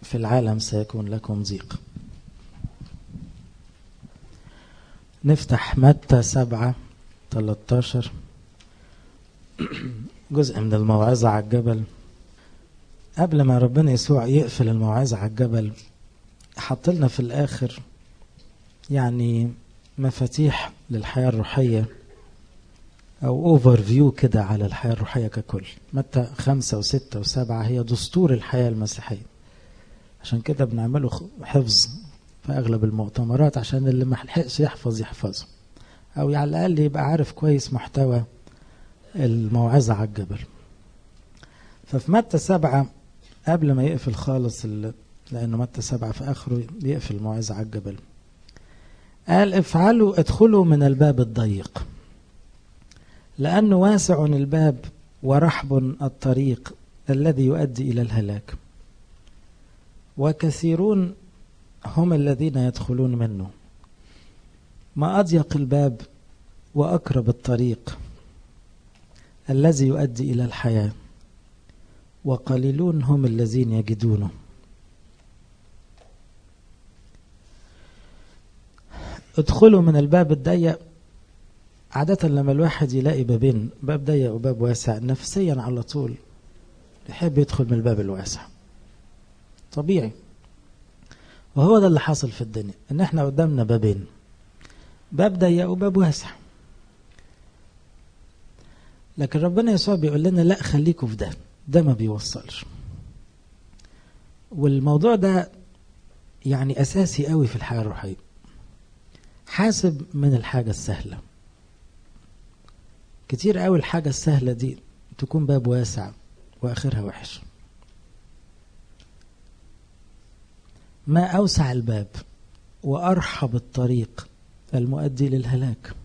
في العالم سيكون لكم ضيق نفتح متى سبعة 13 جزء من الموعظة على الجبل قبل ما ربنا يسوع يقفل الموعظة على الجبل حط لنا في الآخر يعني مفاتيح للحياة الروحية أو أوفر فيو كده على الحياة الروحية ككل متى خمسة وستة وسبعة هي دستور الحياة المسيحية عشان كده بنعمله حفظ في أغلب المؤتمرات عشان اللي ما لحقش يحفظ يحفظه أو على الأقل يبقى عارف كويس محتوى الموعظة على الجبل ففي متى سبعة قبل ما يقفل خالص لأنه متى سبعة في آخره يقفل الموعظة على الجبل قال افعلوا ادخلوا من الباب الضيق لأنه واسع الباب ورحب الطريق الذي يؤدي إلى الهلاك وكثيرون هم الذين يدخلون منه ما أضيق الباب وأقرب الطريق الذي يؤدي إلى الحياة وقليلون هم الذين يجدونه ادخلوا من الباب الضيق عادة لما الواحد يلاقي بابين باب ضيق وباب واسع نفسيا على طول يحب يدخل من الباب الواسع طبيعي وهو ده اللي حاصل في الدنيا ان احنا قدامنا بابين باب ضيق وباب واسع لكن ربنا يسوع بيقول لنا لا خليكم في ده ده ما بيوصلش والموضوع ده يعني اساسي قوي في الحياه الروحيه حاسب من الحاجه السهله كتير قوي الحاجه السهله دي تكون باب واسع واخرها وحش ما اوسع الباب وارحب الطريق المؤدي للهلاك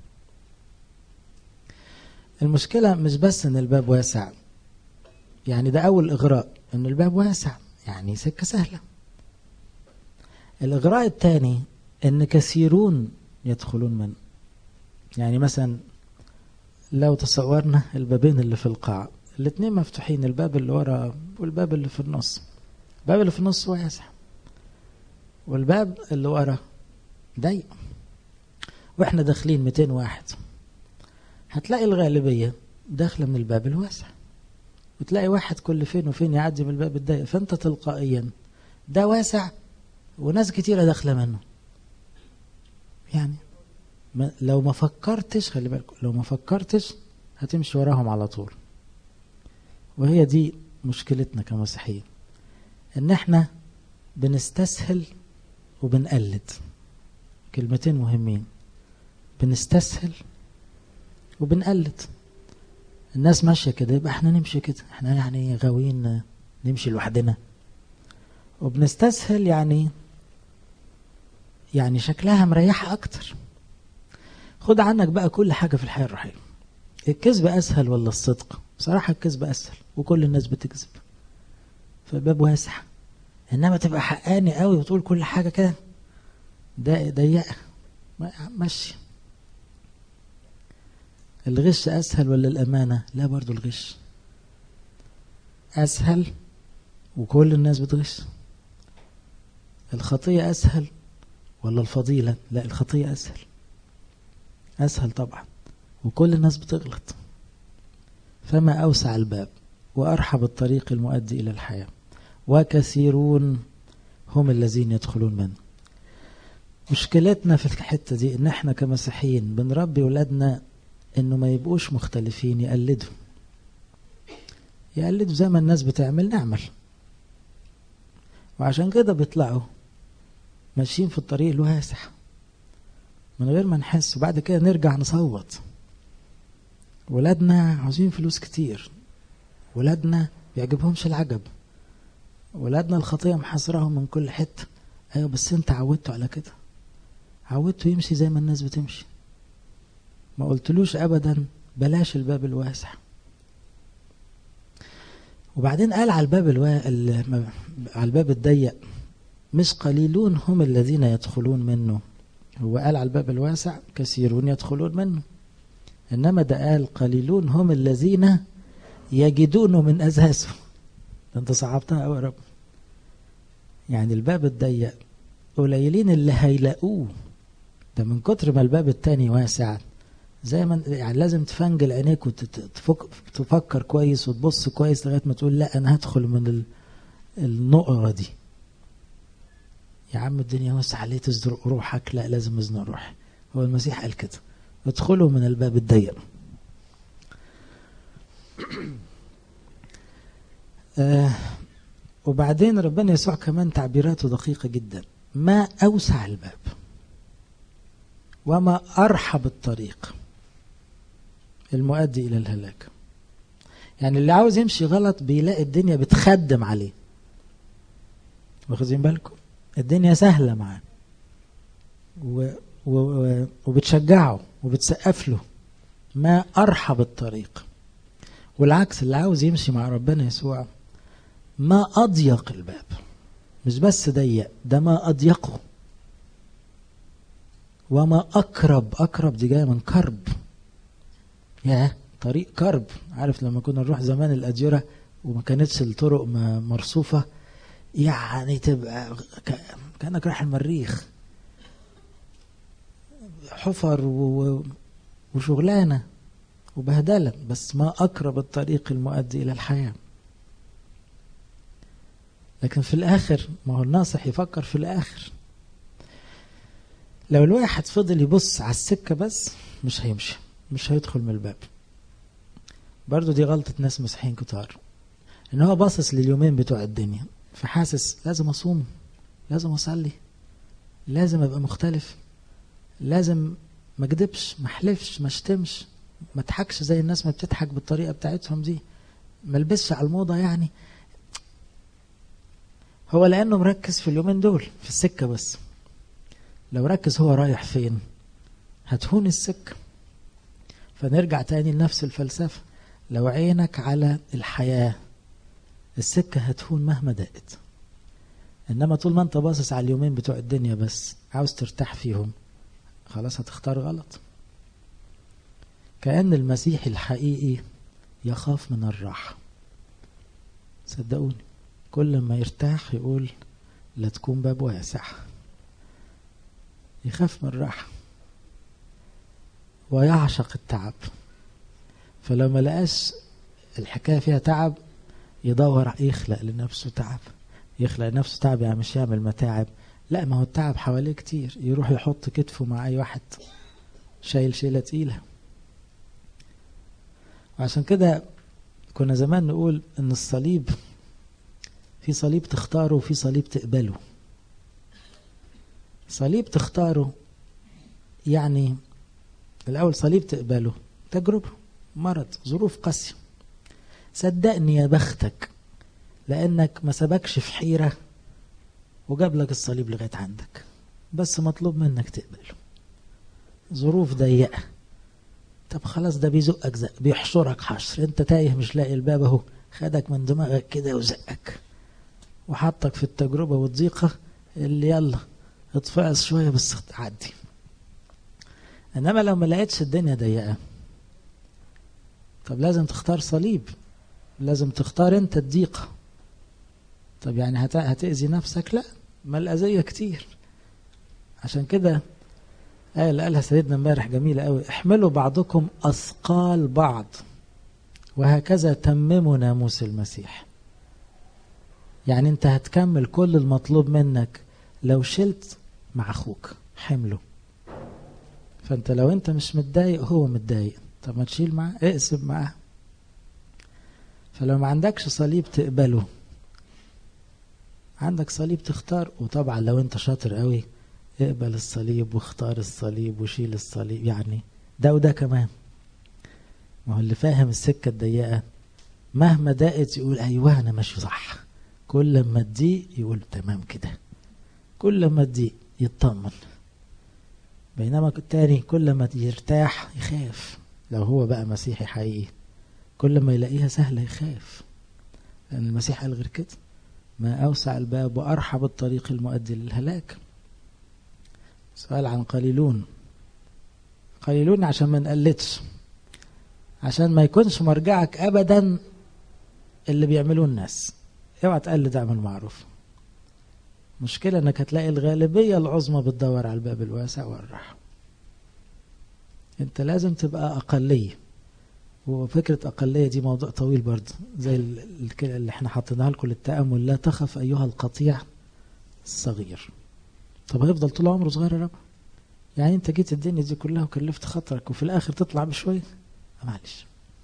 المشكلة مش بس ان الباب واسع يعني ده اول اغراء ان الباب واسع يعني سكة سهلة الاغراء الثاني ان كثيرون يدخلون منه يعني مثلا لو تصورنا البابين اللي في القاعة الاثنين مفتوحين الباب اللي ورا والباب اللي في النص الباب اللي في النص واسع والباب اللي ورا ضيق واحنا داخلين 200 واحد هتلاقي الغالبية داخلة من الباب الواسع وتلاقي واحد كل فين وفين يعدي من الباب الضيق فانت تلقائيا ده واسع وناس كتيرة داخلة منه يعني ما لو ما فكرتش خلي بالك لو ما فكرتش هتمشي وراهم على طول وهي دي مشكلتنا كمسيحيين ان احنا بنستسهل وبنقلد كلمتين مهمين بنستسهل وبنقلد الناس ماشيه كده يبقى احنا نمشي كده احنا يعني غاويين نمشي لوحدنا وبنستسهل يعني يعني شكلها مريحه اكتر خد عنك بقى كل حاجه في الحياه الروحيه الكذب اسهل ولا الصدق بصراحه الكذب اسهل وكل الناس بتكذب فالباب واسع انما تبقى حقاني قوي وتقول كل حاجه كده ده ضيقه ماشي الغش أسهل ولا الأمانة لا برضو الغش أسهل وكل الناس بتغش الخطية أسهل ولا الفضيلة لا الخطية أسهل أسهل طبعا وكل الناس بتغلط فما أوسع الباب وأرحب الطريق المؤدي إلى الحياة وكثيرون هم الذين يدخلون منه مشكلتنا في الحتة دي ان احنا كمسيحيين بنربي ولادنا انه ما يبقوش مختلفين يقلدوا يقلدوا زي ما الناس بتعمل نعمل وعشان كده بيطلعوا ماشيين في الطريق الواسع من غير ما نحس وبعد كده نرجع نصوت ولادنا عاوزين فلوس كتير ولادنا بيعجبهمش العجب ولادنا الخطية محاصرهم من كل حتة ايوه بس انت عودته على كده عودته يمشي زي ما الناس بتمشي ما قلتلوش ابدا بلاش الباب الواسع وبعدين قال على الباب الوا... على الباب الضيق مش قليلون هم الذين يدخلون منه هو قال على الباب الواسع كثيرون يدخلون منه انما ده قال قليلون هم الذين يجدونه من اساسه انت صعبتها قوي يا رب يعني الباب الضيق قليلين اللي هيلاقوه ده من كتر ما الباب التاني واسع زي ما يعني لازم تفنجل عينيك وتفكر كويس وتبص كويس لغايه ما تقول لا انا هدخل من النقره دي يا عم الدنيا واسعه ليه تزنق روحك لا لازم ازنق روحي هو المسيح قال كده ادخلوا من الباب الضيق آه وبعدين ربنا يسوع كمان تعبيراته دقيقة جدا ما أوسع الباب وما أرحب الطريق المؤدي إلى الهلاك يعني اللي عاوز يمشي غلط بيلاقي الدنيا بتخدم عليه واخدين بالكم الدنيا سهلة معاه و... و... وبتشجعه وبتسقف له ما أرحب الطريق والعكس اللي عاوز يمشي مع ربنا يسوع ما أضيق الباب مش بس ضيق ده ما أضيقه وما أقرب أقرب دي جاية من كرب يا طريق كرب عارف لما كنا نروح زمان الأديرة وما كانتش الطرق مرصوفة يعني تبقى كأنك رايح المريخ حفر وشغلانة وبهدلة بس ما أقرب الطريق المؤدي إلى الحياة لكن في الآخر ما هو الناصح يفكر في الآخر لو الواحد فضل يبص على السكة بس مش هيمشي مش هيدخل من الباب برضو دي غلطة ناس مسيحيين كتار ان هو باصص لليومين بتوع الدنيا فحاسس لازم اصوم لازم اصلي لازم ابقى مختلف لازم ما اكدبش ما احلفش ما اشتمش ما اضحكش زي الناس ما بتضحك بالطريقه بتاعتهم دي ما البسش على الموضه يعني هو لانه مركز في اليومين دول في السكه بس لو ركز هو رايح فين هتهون السكه فنرجع تاني لنفس الفلسفه لو عينك على الحياه السكه هتهون مهما ضاقت انما طول ما انت باصص على اليومين بتوع الدنيا بس عاوز ترتاح فيهم خلاص هتختار غلط كأن المسيح الحقيقي يخاف من الراحة صدقوني كل ما يرتاح يقول لا تكون باب واسع يخاف من الراحة ويعشق التعب فلو ما لقاش الحكاية فيها تعب يدور يخلق لنفسه تعب يخلق لنفسه تعب يعني مش يعمل متاعب لا ما هو التعب حواليه كتير يروح يحط كتفه مع اي واحد شايل شيلة تقيلة وعشان كده كنا زمان نقول ان الصليب في صليب تختاره وفي صليب تقبله صليب تختاره يعني الاول صليب تقبله تجربة مرض ظروف قاسية صدقني يا بختك لانك ما سبكش في حيرة وجاب لك الصليب لغاية عندك بس مطلوب منك تقبله ظروف ضيقة طب خلاص ده بيزقك زق بيحشرك حشر انت تايه مش لاقي الباب اهو خدك من دماغك كده وزقك وحطك في التجربة والضيقة اللي يلا اتفعص شوية بس تعدي انما لو ما لقيتش الدنيا ضيقة طب لازم تختار صليب لازم تختار انت الضيقة طب يعني هت... هتأذي نفسك لا ما الأذية كتير عشان كده آية اللي قالها سيدنا امبارح جميلة قوي احملوا بعضكم أثقال بعض وهكذا تمموا ناموس المسيح يعني انت هتكمل كل المطلوب منك لو شلت مع اخوك حمله فانت لو انت مش متضايق هو متضايق طب ما تشيل معاه اقسم معاه فلو ما عندكش صليب تقبله عندك صليب تختار وطبعا لو انت شاطر قوي اقبل الصليب واختار الصليب وشيل الصليب يعني ده وده كمان ما هو اللي فاهم السكة الضيقة مهما ضاقت يقول أيوه أنا ماشي صح كل ما تضيق يقول تمام كده كل ما تضيق يطمن بينما التاني كل ما يرتاح يخاف لو هو بقى مسيحي حقيقي كل ما يلاقيها سهلة يخاف لأن المسيح قال غير كده ما أوسع الباب وأرحب الطريق المؤدي للهلاك سؤال عن قليلون قليلون عشان ما نقلدش عشان ما يكونش مرجعك أبدا اللي بيعملوه الناس اوعى تقلد اعمل معروف مشكلة انك هتلاقي الغالبية العظمى بتدور على الباب الواسع والراحة انت لازم تبقى اقلية وفكرة اقلية دي موضوع طويل برضه زي اللي احنا حطيناها لكم للتأمل لا تخف ايها القطيع الصغير طب هيفضل طول عمره صغير يا رب يعني انت جيت الدنيا دي كلها وكلفت خاطرك وفي الاخر تطلع بشوية معلش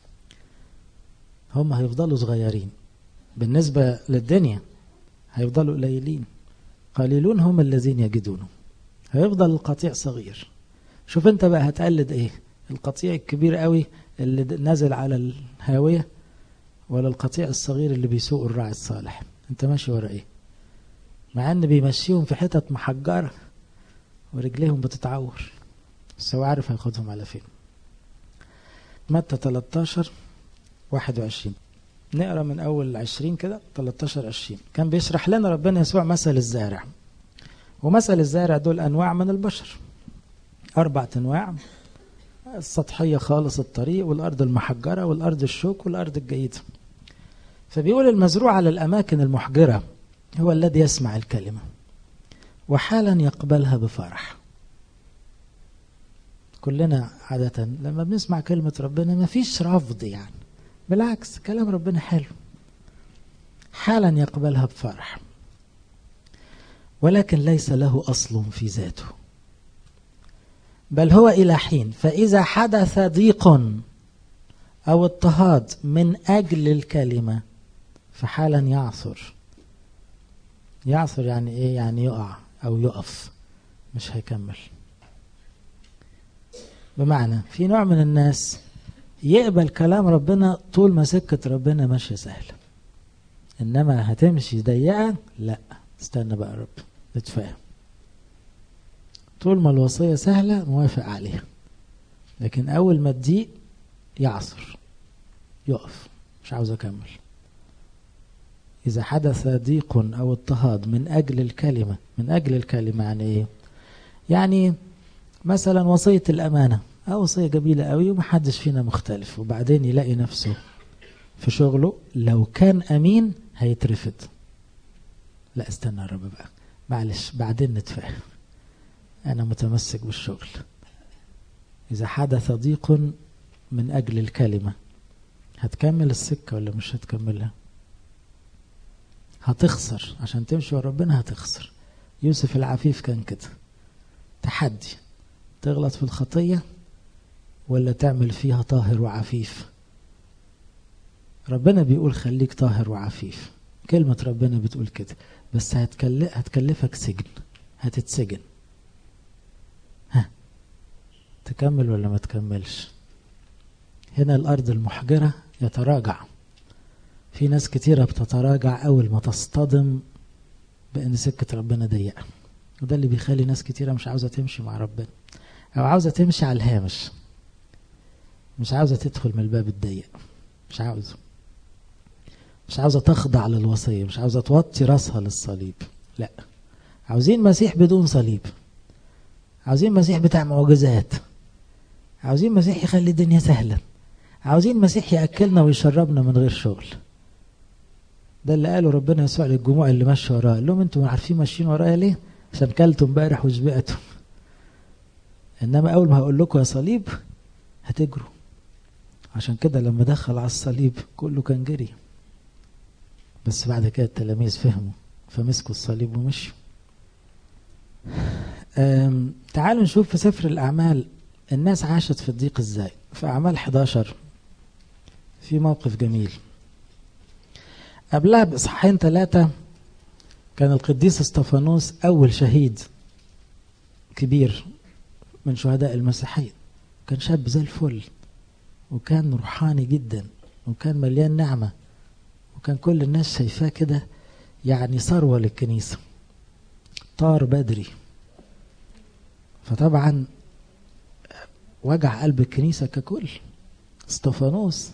هم هيفضلوا صغيرين بالنسبة للدنيا هيفضلوا قليلين قليلون هم الذين يجدونه هيفضل القطيع صغير شوف انت بقى هتقلد ايه القطيع الكبير قوي اللي نازل على الهاوية ولا القطيع الصغير اللي بيسوق الراعي الصالح انت ماشي ورا ايه مع ان بيمشيهم في حتت محجرة ورجليهم بتتعور بس هو عارف هياخدهم على فين متى 13 21 نقرا من اول 20 كده 13 20 كان بيشرح لنا ربنا يسوع مثل الزارع ومثل الزارع دول انواع من البشر اربع انواع السطحيه خالص الطريق والارض المحجره والارض الشوك والارض الجيده فبيقول المزروع على الاماكن المحجره هو الذي يسمع الكلمه وحالا يقبلها بفرح كلنا عادة لما بنسمع كلمة ربنا ما فيش رفض يعني بالعكس كلام ربنا حلو حالا يقبلها بفرح ولكن ليس له أصل في ذاته بل هو إلى حين فإذا حدث ضيق أو اضطهاد من أجل الكلمة فحالا يعثر يعثر يعني إيه يعني يقع أو يقف مش هيكمل بمعنى في نوع من الناس يقبل كلام ربنا طول ما سكة ربنا ماشية سهلة إنما هتمشي ضيقة لا استنى بقى رب نتفاهم طول ما الوصية سهلة موافق عليها لكن أول ما تضيق يعصر يقف مش عاوز أكمل إذا حدث ضيق أو اضطهاد من أجل الكلمة من أجل الكلمة يعني إيه؟ يعني مثلا وصية الأمانة أو وصية جميلة قوي ومحدش فينا مختلف وبعدين يلاقي نفسه في شغله لو كان أمين هيترفض لا استنى يا رب بقى معلش بعدين نتفاهم أنا متمسك بالشغل إذا حدث ضيق من أجل الكلمة هتكمل السكة ولا مش هتكملها هتخسر عشان تمشي ورا ربنا هتخسر يوسف العفيف كان كده تحدي تغلط في الخطية ولا تعمل فيها طاهر وعفيف ربنا بيقول خليك طاهر وعفيف كلمة ربنا بتقول كده بس هتكلف هتكلفك سجن هتتسجن ها تكمل ولا ما تكملش هنا الأرض المحجرة يتراجع في ناس كتيرة بتتراجع أول ما تصطدم بأن سكة ربنا ضيقة وده اللي بيخلي ناس كتيرة مش عاوزة تمشي مع ربنا أو عاوزة تمشي على الهامش مش عاوزة تدخل من الباب الضيق مش عاوزة مش عاوزة تخضع للوصية مش عاوزة توطي راسها للصليب لا عاوزين مسيح بدون صليب عاوزين مسيح بتاع معجزات عاوزين مسيح يخلي الدنيا سهلة عاوزين مسيح يأكلنا ويشربنا من غير شغل ده اللي قاله ربنا يسوع للجموع اللي ماشي وراه قال لهم انتم عارفين ماشيين ورايا ليه عشان كلتم امبارح وشبعتم انما اول ما هقول لكم يا صليب هتجروا عشان كده لما دخل على الصليب كله كان جري بس بعد كده التلاميذ فهموا فمسكوا الصليب ومشوا تعالوا نشوف في سفر الأعمال الناس عاشت في الضيق ازاي في أعمال 11 في موقف جميل قبلها بإصحاحين ثلاثة كان القديس استفانوس أول شهيد كبير من شهداء المسيحية كان شاب زي الفل وكان روحاني جدا وكان مليان نعمة وكان كل الناس شايفاه كده يعني ثروة للكنيسة طار بدري فطبعا وجع قلب الكنيسة ككل استفانوس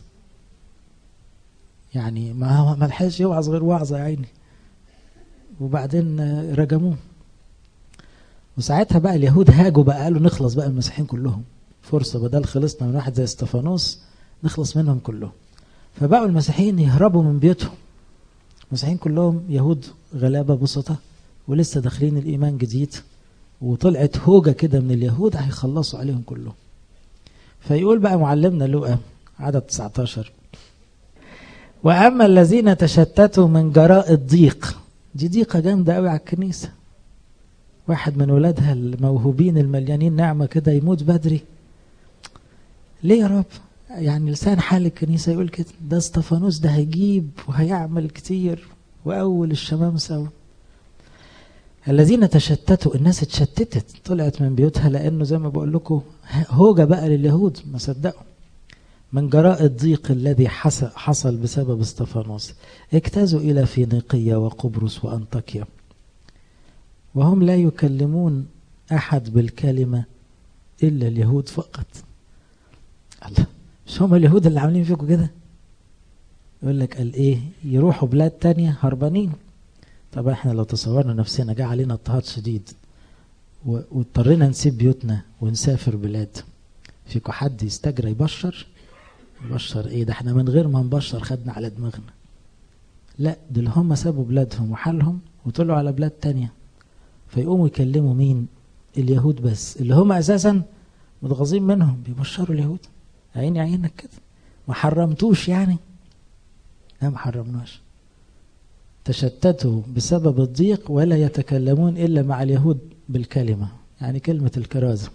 يعني ما هو ما لحقش يوعظ غير وعظة يا عيني وبعدين رجموه وساعتها بقى اليهود هاجوا بقى قالوا نخلص بقى المسيحيين كلهم فرصة بدل خلصنا من واحد زي استفانوس نخلص منهم كلهم فبقوا المسيحيين يهربوا من بيوتهم المسيحيين كلهم يهود غلابة بسطة ولسه داخلين الإيمان جديد وطلعت هوجة كده من اليهود هيخلصوا عليهم كلهم فيقول بقى معلمنا لوقا عدد 19 وأما الذين تشتتوا من جراء الضيق دي ضيقة جامدة قوي على الكنيسة واحد من ولادها الموهوبين المليانين نعمة كده يموت بدري ليه يا رب يعني لسان حال الكنيسة يقول كده ده استفانوس ده هيجيب وهيعمل كتير وأول الشمامسة الذين تشتتوا الناس اتشتتت طلعت من بيوتها لأنه زي ما بقول لكم هوجة بقى لليهود ما صدقوا من جراء الضيق الذي حصل بسبب استفانوس اجتازوا إلى فينيقية وقبرص وأنطاكيا وهم لا يكلمون أحد بالكلمة إلا اليهود فقط الله مش هم اليهود اللي عاملين فيكم كده يقول لك قال ايه يروحوا بلاد تانية هربانين طب احنا لو تصورنا نفسنا جه علينا اضطهاد شديد واضطرينا نسيب بيوتنا ونسافر بلاد فيكم حد يستجرى يبشر يبشر ايه ده احنا من غير ما نبشر خدنا على دماغنا لا دول هم سابوا بلادهم وحالهم وطلعوا على بلاد تانية فيقوموا يكلموا مين اليهود بس اللي هم اساسا متغاظين منهم بيبشروا اليهود عيني عينك كده ما حرمتوش يعني لا ما حرمناش تشتتوا بسبب الضيق ولا يتكلمون إلا مع اليهود بالكلمة يعني كلمة الكرازة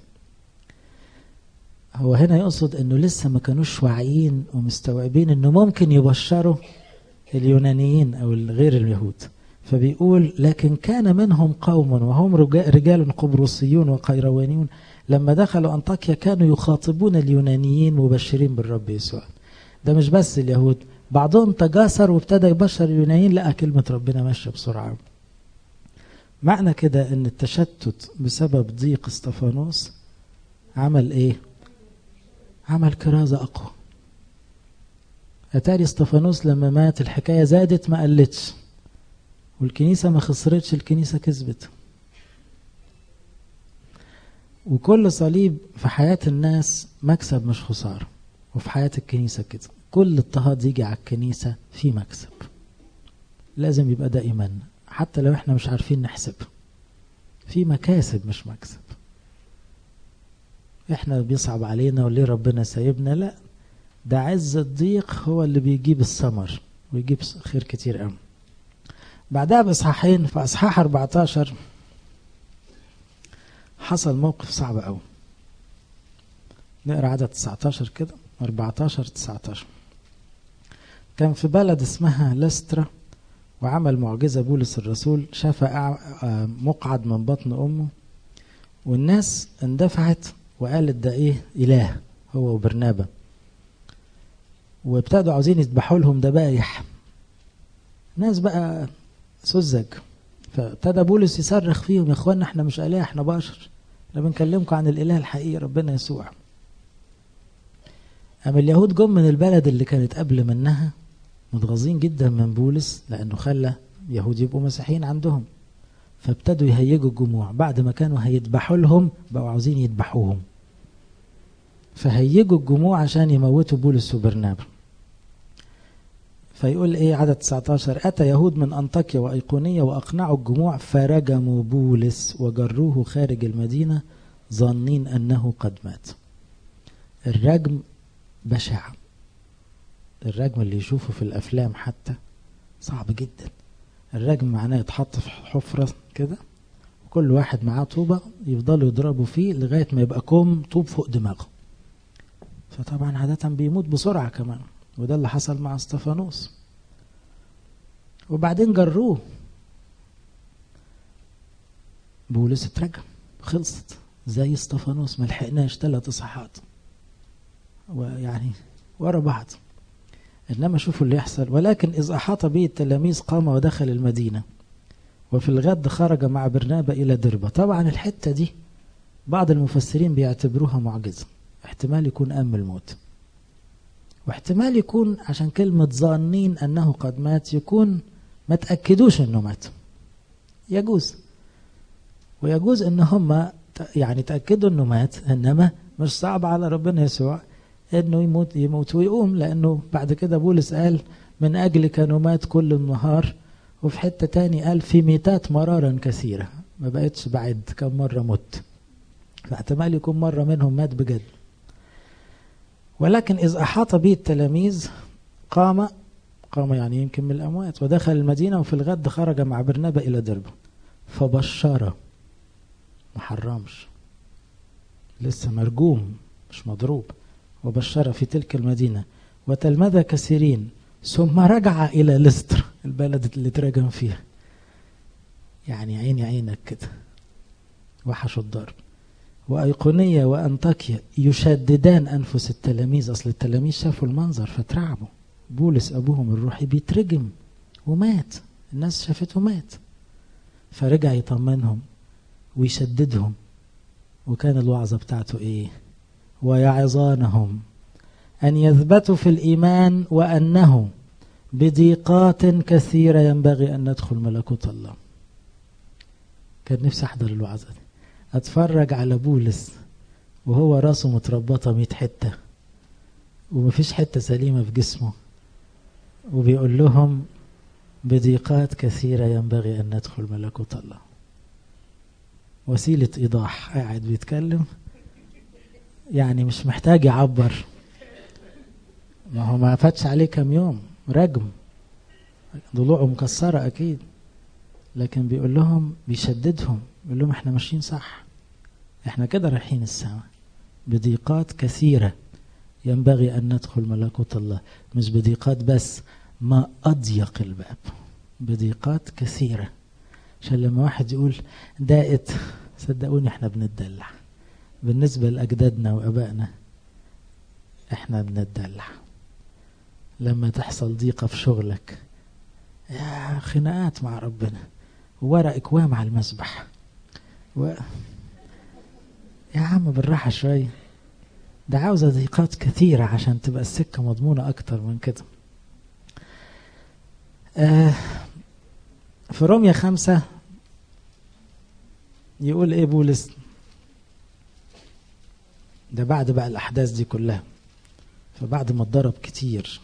هو هنا يقصد أنه لسه ما كانوش واعيين ومستوعبين أنه ممكن يبشروا اليونانيين أو غير اليهود فبيقول لكن كان منهم قوم وهم رجال قبرصيون وقيروانيون لما دخلوا أنطاكيا كانوا يخاطبون اليونانيين مبشرين بالرب يسوع ده مش بس اليهود بعضهم تجاسر وابتدى يبشر اليونانيين لقى كلمة ربنا ماشية بسرعة معنى كده ان التشتت بسبب ضيق استفانوس عمل ايه عمل كرازة اقوى اتاري استفانوس لما مات الحكاية زادت ما قلتش والكنيسة ما خسرتش الكنيسة كسبت وكل صليب في حياة الناس مكسب مش خسارة وفي حياة الكنيسة كده كل اضطهاد يجي على الكنيسة في مكسب لازم يبقى ده إيماننا حتى لو احنا مش عارفين نحسب في مكاسب مش مكسب احنا بيصعب علينا وليه ربنا سايبنا لا ده عز الضيق هو اللي بيجيب الثمر ويجيب خير كتير قوي بعدها بإصحاحين في أصحاح 14 حصل موقف صعب قوي نقرا عدد 19 كده 14 19 كان في بلد اسمها لسترا وعمل معجزة بولس الرسول شاف مقعد من بطن أمه والناس اندفعت وقالت ده إيه إله هو وبرنابا وابتدوا عاوزين يذبحوا لهم ذبايح ناس بقى سذج فابتدى بولس يصرخ فيهم يا اخوانا احنا مش اله احنا بشر احنا بنكلمكم عن الاله الحقيقي ربنا يسوع اما اليهود جم من البلد اللي كانت قبل منها متغاظين جدا من بولس لانه خلى يهود يبقوا مسيحيين عندهم فابتدوا يهيجوا الجموع بعد ما كانوا هيذبحوا لهم بقوا عاوزين يذبحوهم فهيجوا الجموع عشان يموتوا بولس وبرنابا فيقول ايه عدد 19 اتى يهود من انطاكيا وايقونيه واقنعوا الجموع فرجموا بولس وجروه خارج المدينه ظانين انه قد مات الرجم بشع الرجم اللي يشوفه في الافلام حتى صعب جدا الرجم معناه يتحط في حفره كده وكل واحد معاه طوبه يفضلوا يضربوا فيه لغايه ما يبقى كوم طوب فوق دماغه فطبعا عاده بيموت بسرعه كمان وده اللي حصل مع استفانوس وبعدين جروه بولس اترجم خلصت زي استفانوس ما لحقناش ثلاث اصحاحات ويعني ورا بعض انما شوفوا اللي يحصل ولكن اذ احاط به التلاميذ قام ودخل المدينه وفي الغد خرج مع برنابا الى دربه طبعا الحته دي بعض المفسرين بيعتبروها معجزه احتمال يكون ام الموت واحتمال يكون عشان كلمة ظانين أنه قد مات يكون ما تأكدوش أنه مات يجوز ويجوز أن هم يعني تأكدوا أنه مات إنما مش صعب على ربنا يسوع أنه يموت يموت ويقوم لأنه بعد كده بولس قال من أجل كانوا مات كل النهار وفي حتة تاني قال في ميتات مرارا كثيرة ما بقتش بعد كم مرة مت فاحتمال يكون مرة منهم مات بجد ولكن إذ أحاط به التلاميذ قام قام يعني يمكن من الأموات ودخل المدينة وفي الغد خرج مع برنابا إلى دربه فبشر ما حرمش لسه مرجوم مش مضروب وبشر في تلك المدينة وتلمذ كثيرين ثم رجع إلى لستر البلد اللي اترجم فيها يعني عيني عينك كده وحشوا الضرب وأيقونية وأنطاكيا يشددان أنفس التلاميذ أصل التلاميذ شافوا المنظر فترعبوا بولس أبوهم الروحي بيترجم ومات الناس شافته مات فرجع يطمنهم ويشددهم وكان الوعظة بتاعته إيه ويعظانهم أن يثبتوا في الإيمان وأنه بضيقات كثيرة ينبغي أن ندخل ملكوت الله كان نفسي أحضر الوعظة دي أتفرج على بولس وهو راسه متربطة ميت حتة ومفيش حتة سليمة في جسمه وبيقول لهم بضيقات كثيرة ينبغي أن ندخل ملكوت الله وسيلة إيضاح قاعد بيتكلم يعني مش محتاج يعبر ما هو ما فاتش عليه كام يوم رجم ضلوعه مكسرة أكيد لكن بيقول لهم بيشددهم بيقول لهم احنا ماشيين صح احنا كده رايحين السماء بضيقات كثيرة ينبغي أن ندخل ملكوت الله مش بضيقات بس ما أضيق الباب بضيقات كثيرة عشان لما واحد يقول دائت صدقوني احنا بنتدلع بالنسبة لأجدادنا وأبائنا احنا بنتدلع لما تحصل ضيقة في شغلك يا خناقات مع ربنا ورق اكوام على المسبح و... يا عم بالراحة شوية ده عاوزة ضيقات كثيرة عشان تبقى السكة مضمونة أكتر من كده آه في رومية خمسة يقول إيه بولس ده بعد بقى الأحداث دي كلها فبعد ما اتضرب كتير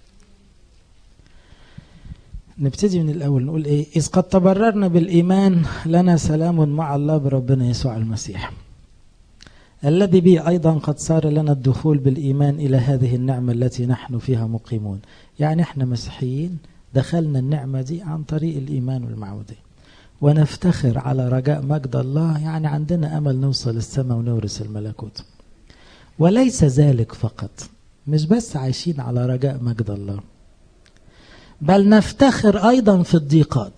نبتدي من الأول نقول إيه إذ قد تبررنا بالإيمان لنا سلام مع الله بربنا يسوع المسيح الذي به أيضا قد صار لنا الدخول بالإيمان إلى هذه النعمة التي نحن فيها مقيمون يعني إحنا مسيحيين دخلنا النعمة دي عن طريق الإيمان والمعمودية ونفتخر على رجاء مجد الله يعني عندنا أمل نوصل السماء ونورث الملكوت وليس ذلك فقط مش بس عايشين على رجاء مجد الله بل نفتخر أيضا في الضيقات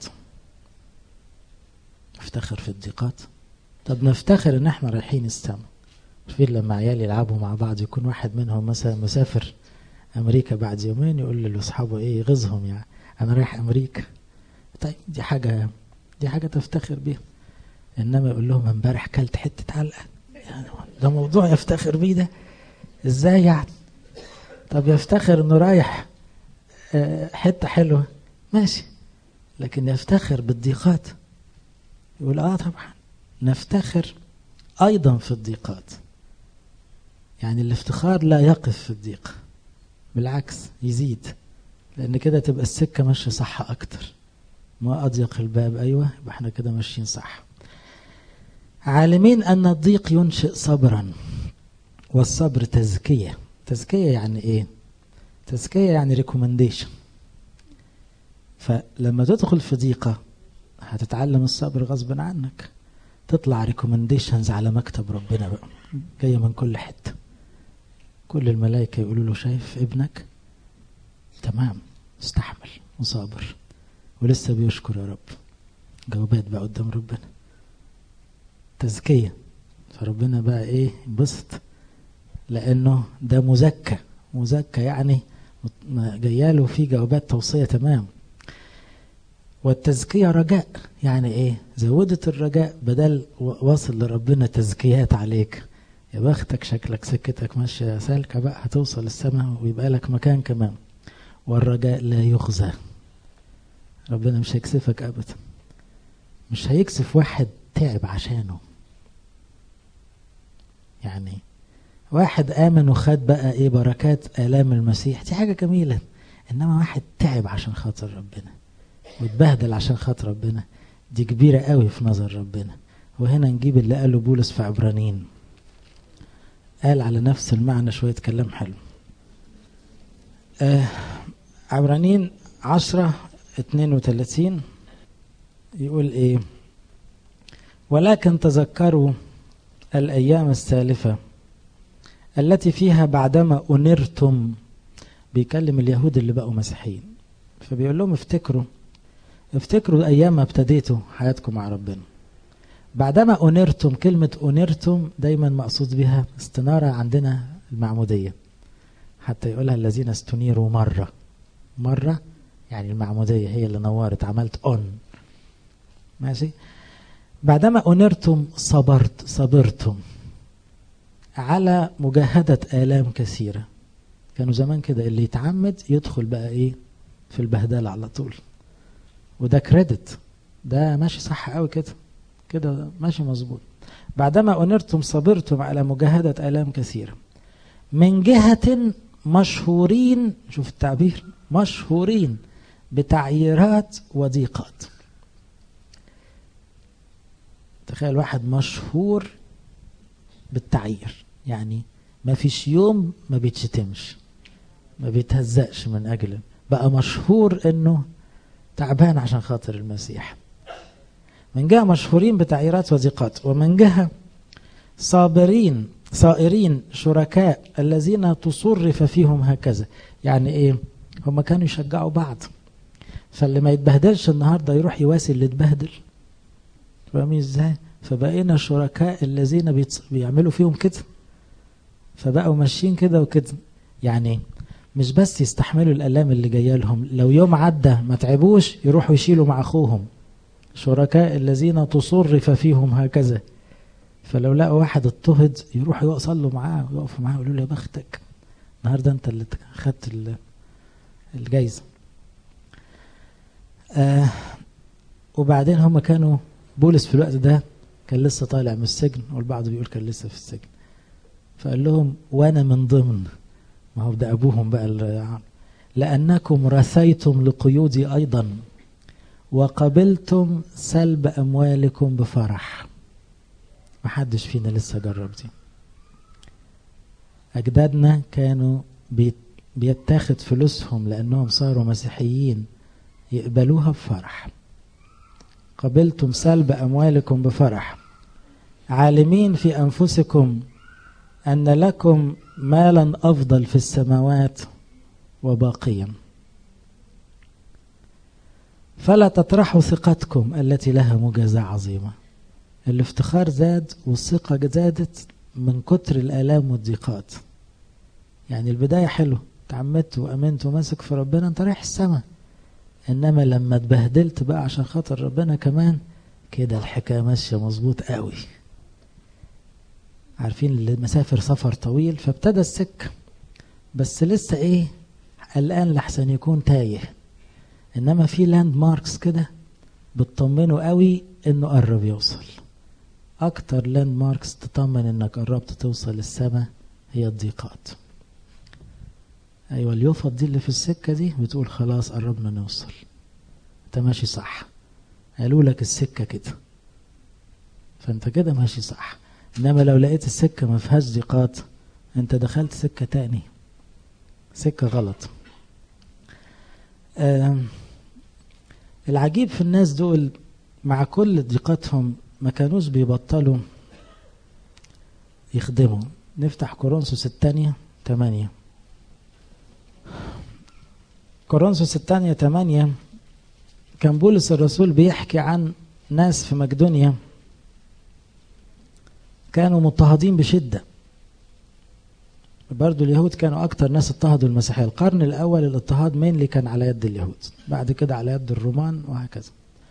نفتخر في الضيقات طب نفتخر ان احنا رايحين السماء فين لما عيالي يلعبوا مع بعض يكون واحد منهم مثلا مسافر امريكا بعد يومين يقول لاصحابه ايه يغيظهم يعني انا رايح امريكا طيب دي حاجه دي حاجه تفتخر بيها انما يقول لهم امبارح كلت حته علقه يعني ده موضوع يفتخر بيه ده ازاي يعني طب يفتخر انه رايح حته حلوه ماشي لكن يفتخر بالضيقات يقول اه طبعا نفتخر ايضا في الضيقات يعني الافتخار لا يقف في الضيق بالعكس يزيد لان كده تبقى السكه ماشيه صح اكتر ما اضيق الباب ايوه يبقى احنا كده ماشيين صح عالمين ان الضيق ينشئ صبرا والصبر تزكيه تزكيه يعني ايه تزكيه يعني ريكومنديشن فلما تدخل في ضيقه هتتعلم الصبر غصبا عنك تطلع ريكومنديشنز على مكتب ربنا بقى جايه من كل حته كل الملائكه يقولوا له شايف ابنك تمام استحمل وصابر ولسه بيشكر يا رب جوابات بقى قدام ربنا تزكيه فربنا بقى ايه ينبسط لانه ده مزكى مزكى يعني جاياله فيه جوابات توصيه تمام والتزكية رجاء يعني ايه زودت الرجاء بدل واصل لربنا تزكيات عليك يا بختك شكلك سكتك ماشية سالكة بقى هتوصل السماء ويبقى لك مكان كمان والرجاء لا يخزى ربنا مش هيكسفك ابدا مش هيكسف واحد تعب عشانه يعني واحد امن وخد بقى ايه بركات الام المسيح دي حاجه جميله انما واحد تعب عشان خاطر ربنا واتبهدل عشان خاطر ربنا دي كبيرة قوي في نظر ربنا وهنا نجيب اللي قاله بولس في عبرانيين قال على نفس المعنى شوية كلام حلو آه عبرانيين عشرة اتنين وتلاتين يقول ايه ولكن تذكروا الأيام السالفة التي فيها بعدما أنرتم بيكلم اليهود اللي بقوا مسيحيين فبيقول لهم افتكروا افتكروا أيام ما ابتديتوا حياتكم مع ربنا بعدما أنرتم كلمة أنرتم دايما مقصود بها استنارة عندنا المعمودية حتى يقولها الذين استنيروا مرة مرة يعني المعمودية هي اللي نورت عملت أون ماشي بعدما أنرتم صبرت صبرتم على مجاهدة آلام كثيرة كانوا زمان كده اللي يتعمد يدخل بقى إيه في البهدلة على طول وده كريدت ده ماشي صح قوي كده كده ماشي مظبوط بعدما أنرتم صبرتم على مجاهدة آلام كثيرة من جهة مشهورين شوف التعبير مشهورين بتعييرات وضيقات تخيل واحد مشهور بالتعيير يعني ما فيش يوم ما بيتشتمش ما بيتهزقش من أجله بقى مشهور انه تعبان عشان خاطر المسيح من جهة مشهورين بتعييرات وضيقات ومن جهة صابرين صائرين شركاء الذين تصرف فيهم هكذا يعني ايه هم كانوا يشجعوا بعض فاللي ما يتبهدلش النهارده يروح يواسي اللي اتبهدل فاهمين ازاي فبقينا شركاء الذين بيتص... بيعملوا فيهم كده فبقوا ماشيين كده وكده يعني مش بس يستحملوا الالام اللي جايه لهم لو يوم عدى ما تعبوش يروحوا يشيلوا مع اخوهم شركاء الذين تصرف فيهم هكذا فلو لقوا واحد اضطهد يروحوا يصلوا معاه ويقفوا معاه ويقولوا له يا بختك النهارده انت اللي خدت الجايزه آه وبعدين هم كانوا بولس في الوقت ده كان لسه طالع من السجن والبعض بيقول كان لسه في السجن فقال لهم وانا من ضمن ما هو ده ابوهم بقى لانكم رثيتم لقيودي ايضا وقبلتم سلب اموالكم بفرح محدش فينا لسه جرب دي اجدادنا كانوا بيتاخد فلوسهم لانهم صاروا مسيحيين يقبلوها بفرح قبلتم سلب اموالكم بفرح عالمين في انفسكم ان لكم مالا افضل في السماوات وباقيا فلا تطرحوا ثقتكم التي لها مجازاه عظيمه الافتخار زاد والثقه زادت من كتر الالام والضيقات يعني البدايه حلو تعمدت وامنت وماسك في ربنا انت رايح السماء انما لما اتبهدلت بقى عشان خاطر ربنا كمان كده الحكايه ماشيه مظبوط قوي عارفين اللي مسافر سفر طويل فابتدى السكه بس لسه ايه قلقان لحسن يكون تايه انما في لاند ماركس كده بتطمنه قوي انه قرب يوصل اكتر لاند ماركس تطمن انك قربت توصل السماء هي الضيقات ايوه اليوفط دي اللي في السكه دي بتقول خلاص قربنا نوصل انت ماشي صح قالوا لك السكه كده فانت كده ماشي صح انما لو لقيت السكه ما فيهاش ضيقات انت دخلت سكه تاني سكه غلط العجيب في الناس دول مع كل ضيقاتهم ما كانوش بيبطلوا يخدموا نفتح كورنثوس الثانية 8 كورنثوس الثانية 8 كان بولس الرسول بيحكي عن ناس في مقدونيا كانوا مضطهدين بشدة برضو اليهود كانوا أكتر ناس اضطهدوا المسيحية القرن الأول الاضطهاد مين اللي كان على يد اليهود بعد كده على يد الرومان وهكذا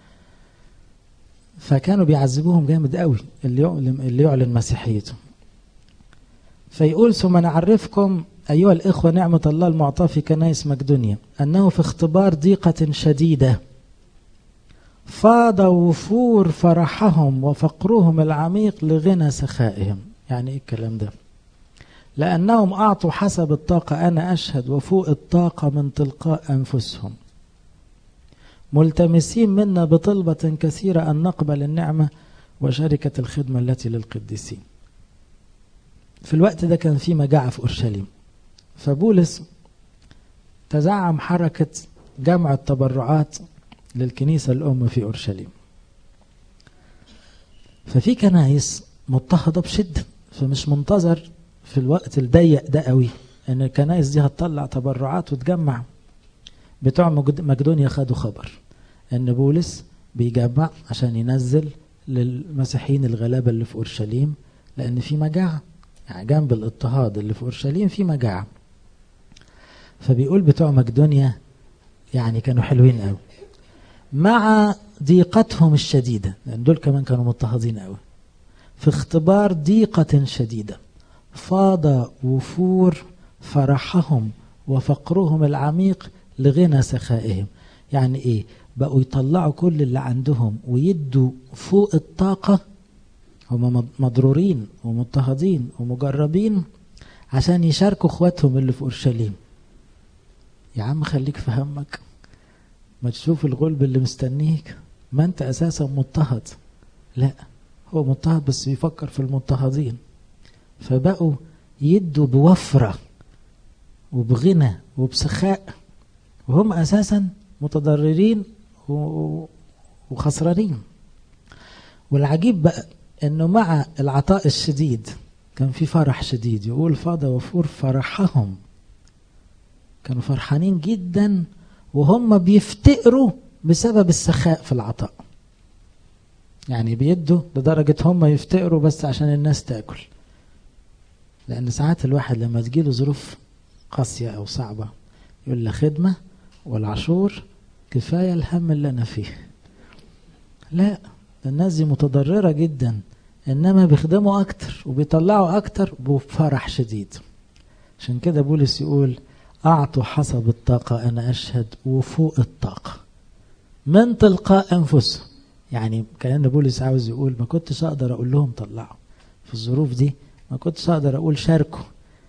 فكانوا بيعذبوهم جامد قوي اللي يعلن, اللي يعلن مسيحيته فيقول ثم نعرفكم أيها الإخوة نعمة الله المعطاة في كنائس مقدونيا أنه في اختبار ضيقة شديدة فاض وفور فرحهم وفقرهم العميق لغنى سخائهم يعني ايه الكلام ده لأنهم أعطوا حسب الطاقة أنا أشهد وفوق الطاقة من تلقاء أنفسهم ملتمسين منا بطلبة كثيرة أن نقبل النعمة وشركة الخدمة التي للقديسين في الوقت ده كان في مجاعة في أورشليم فبولس تزعم حركة جمع التبرعات للكنيسة الأم في أورشليم ففي كنايس مضطهدة بشدة فمش منتظر في الوقت الضيق ده قوي ان الكنائس دي هتطلع تبرعات وتجمع بتوع مقدونيا خدوا خبر ان بولس بيجمع عشان ينزل للمسيحيين الغلابه اللي في اورشليم لان في مجاعه يعني جنب الاضطهاد اللي في اورشليم في مجاعه فبيقول بتوع مقدونيا يعني كانوا حلوين قوي مع ضيقتهم الشديده لان دول كمان كانوا مضطهدين قوي في اختبار ضيقه شديده فاض وفور فرحهم وفقرهم العميق لغنى سخائهم يعني ايه بقوا يطلعوا كل اللي عندهم ويدوا فوق الطاقة هم مضرورين ومضطهدين ومجربين عشان يشاركوا اخواتهم اللي في اورشليم يا عم خليك في همك ما تشوف الغلب اللي مستنيك ما انت اساسا مضطهد لا هو مضطهد بس بيفكر في المضطهدين فبقوا يدوا بوفرة وبغنى وبسخاء وهم أساسا متضررين وخسرانين والعجيب بقى انه مع العطاء الشديد كان في فرح شديد يقول فاض وفور فرحهم كانوا فرحانين جدا وهم بيفتقروا بسبب السخاء في العطاء يعني بيدوا لدرجة هم يفتقروا بس عشان الناس تاكل لأن ساعات الواحد لما تجيله ظروف قاسية أو صعبة يقول له خدمة والعشور كفاية الهم اللي أنا فيه لا الناس دي متضررة جدا إنما بيخدموا أكتر وبيطلعوا أكتر بفرح شديد عشان كده بولس يقول أعطوا حسب الطاقة أنا أشهد وفوق الطاقة من تلقاء أنفسهم يعني كأن بولس عاوز يقول ما كنتش أقدر أقول لهم طلعوا في الظروف دي ما كنتش أقدر أقول شاركوا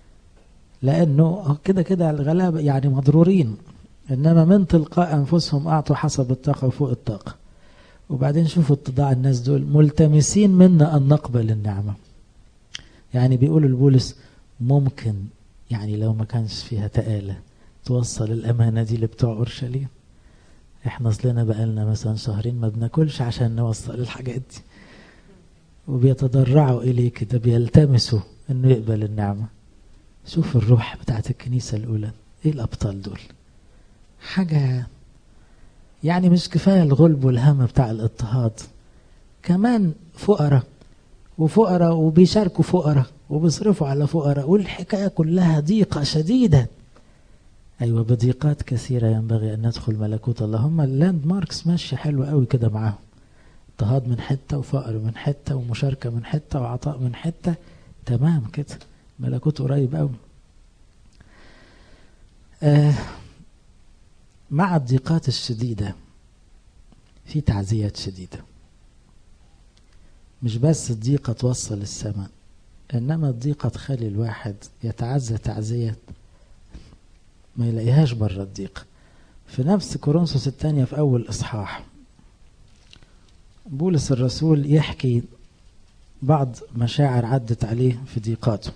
لأنه كده كده الغلابة يعني مضرورين إنما من تلقاء أنفسهم أعطوا حسب الطاقة وفوق الطاقة وبعدين شوفوا اتضاع الناس دول ملتمسين منا أن نقبل النعمة يعني بيقولوا لبولس ممكن يعني لو ما كانش فيها تآلة توصل الأمانة دي لبتوع أورشليم احنا اصلنا بقالنا مثلا شهرين ما بناكلش عشان نوصل الحاجات دي وبيتضرعوا إليه كده بيلتمسوا انه يقبل النعمة شوف الروح بتاعت الكنيسة الأولى ايه الأبطال دول حاجة يعني مش كفاية الغلب والهم بتاع الاضطهاد كمان فقراء وفقراء وبيشاركوا فقراء وبيصرفوا على فقراء والحكاية كلها ضيقة شديدة أيوة بضيقات كثيرة ينبغي أن ندخل ملكوت الله هم اللاند ماركس ماشية حلوة قوي كده معاهم اضطهاد من حتة وفقر من حتة ومشاركة من حتة وعطاء من حتة تمام كده ملكوت قريب قوي آه مع الضيقات الشديدة في تعزيات شديدة مش بس الضيقة توصل السماء إنما الضيقة تخلي الواحد يتعزى تعزية ما يلاقيهاش بره الضيقة في نفس كورنثوس الثانية في أول إصحاح بولس الرسول يحكي بعض مشاعر عدت عليه في ضيقاته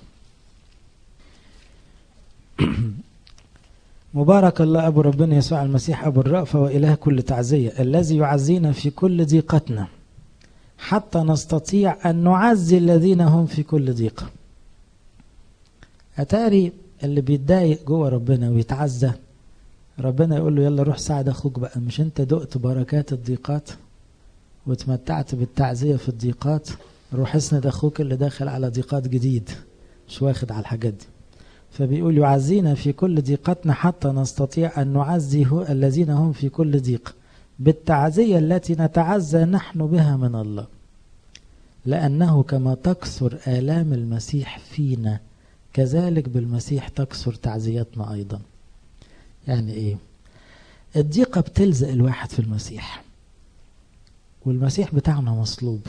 مبارك الله أبو ربنا يسوع المسيح أبو الرأفة وإله كل تعزية الذي يعزينا في كل ضيقتنا حتى نستطيع أن نعزي الذين هم في كل ضيقة أتاري اللي بيتضايق جوه ربنا ويتعزى ربنا يقول له يلا روح ساعد أخوك بقى مش أنت دقت بركات الضيقات وتمتعت بالتعزية في الضيقات روح اسند أخوك اللي داخل على ضيقات جديد مش واخد على الحاجات دي فبيقول يعزينا في كل ضيقتنا حتى نستطيع أن نعزي الذين هم في كل ضيق بالتعزية التي نتعزى نحن بها من الله لأنه كما تكثر آلام المسيح فينا كذلك بالمسيح تكثر تعزيتنا أيضا يعني إيه الضيقة بتلزق الواحد في المسيح والمسيح بتاعنا مصلوب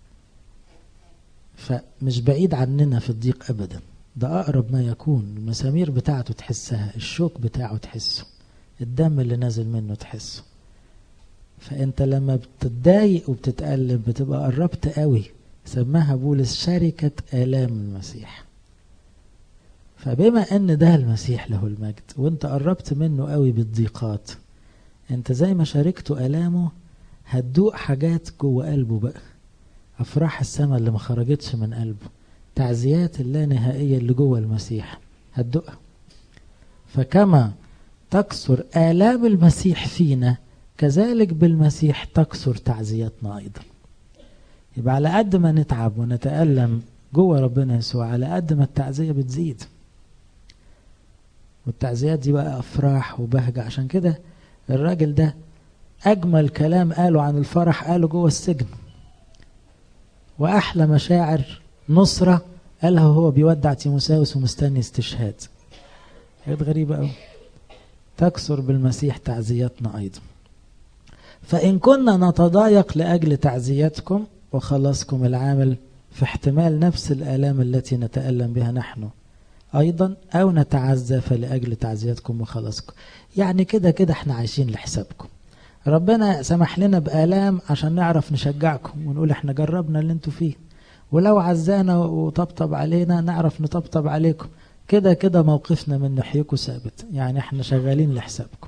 فمش بعيد عننا في الضيق أبدا ده أقرب ما يكون المسامير بتاعته تحسها الشوك بتاعه تحسه الدم اللي نازل منه تحسه فانت لما بتتضايق وبتتألم بتبقى قربت قوي سماها بولس شركة آلام المسيح فبما ان ده المسيح له المجد وانت قربت منه قوي بالضيقات انت زي ما شاركته آلامه هتدوق حاجات جوه قلبه بقى افراح السماء اللي ما خرجتش من قلبه تعزيات اللانهائية اللي جوه المسيح هتدوقها فكما تكثر آلام المسيح فينا كذلك بالمسيح تكثر تعزياتنا أيضا يبقى على قد ما نتعب ونتألم جوه ربنا يسوع على قد ما التعزية بتزيد والتعزيات دي بقى أفراح وبهجة عشان كده الراجل ده أجمل كلام قاله عن الفرح قاله جوه السجن وأحلى مشاعر نصرة قالها وهو بيودع تيموساوس ومستني استشهاد حاجات غريبة أوي تكثر بالمسيح تعزياتنا أيضا فإن كنا نتضايق لأجل تعزيتكم وخلاصكم العامل في احتمال نفس الآلام التي نتألم بها نحن أيضا أو نتعزى فلأجل تعزيتكم وخلاصكم يعني كده كده احنا عايشين لحسابكم ربنا سمح لنا بآلام عشان نعرف نشجعكم ونقول احنا جربنا اللي انتوا فيه ولو عزانا وطبطب علينا نعرف نطبطب عليكم كده كده موقفنا من ناحيكم ثابت يعني احنا شغالين لحسابكم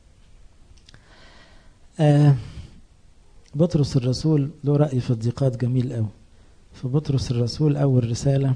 آه بطرس الرسول له رأي في الضيقات جميل قوي في بطرس الرسول أول رسالة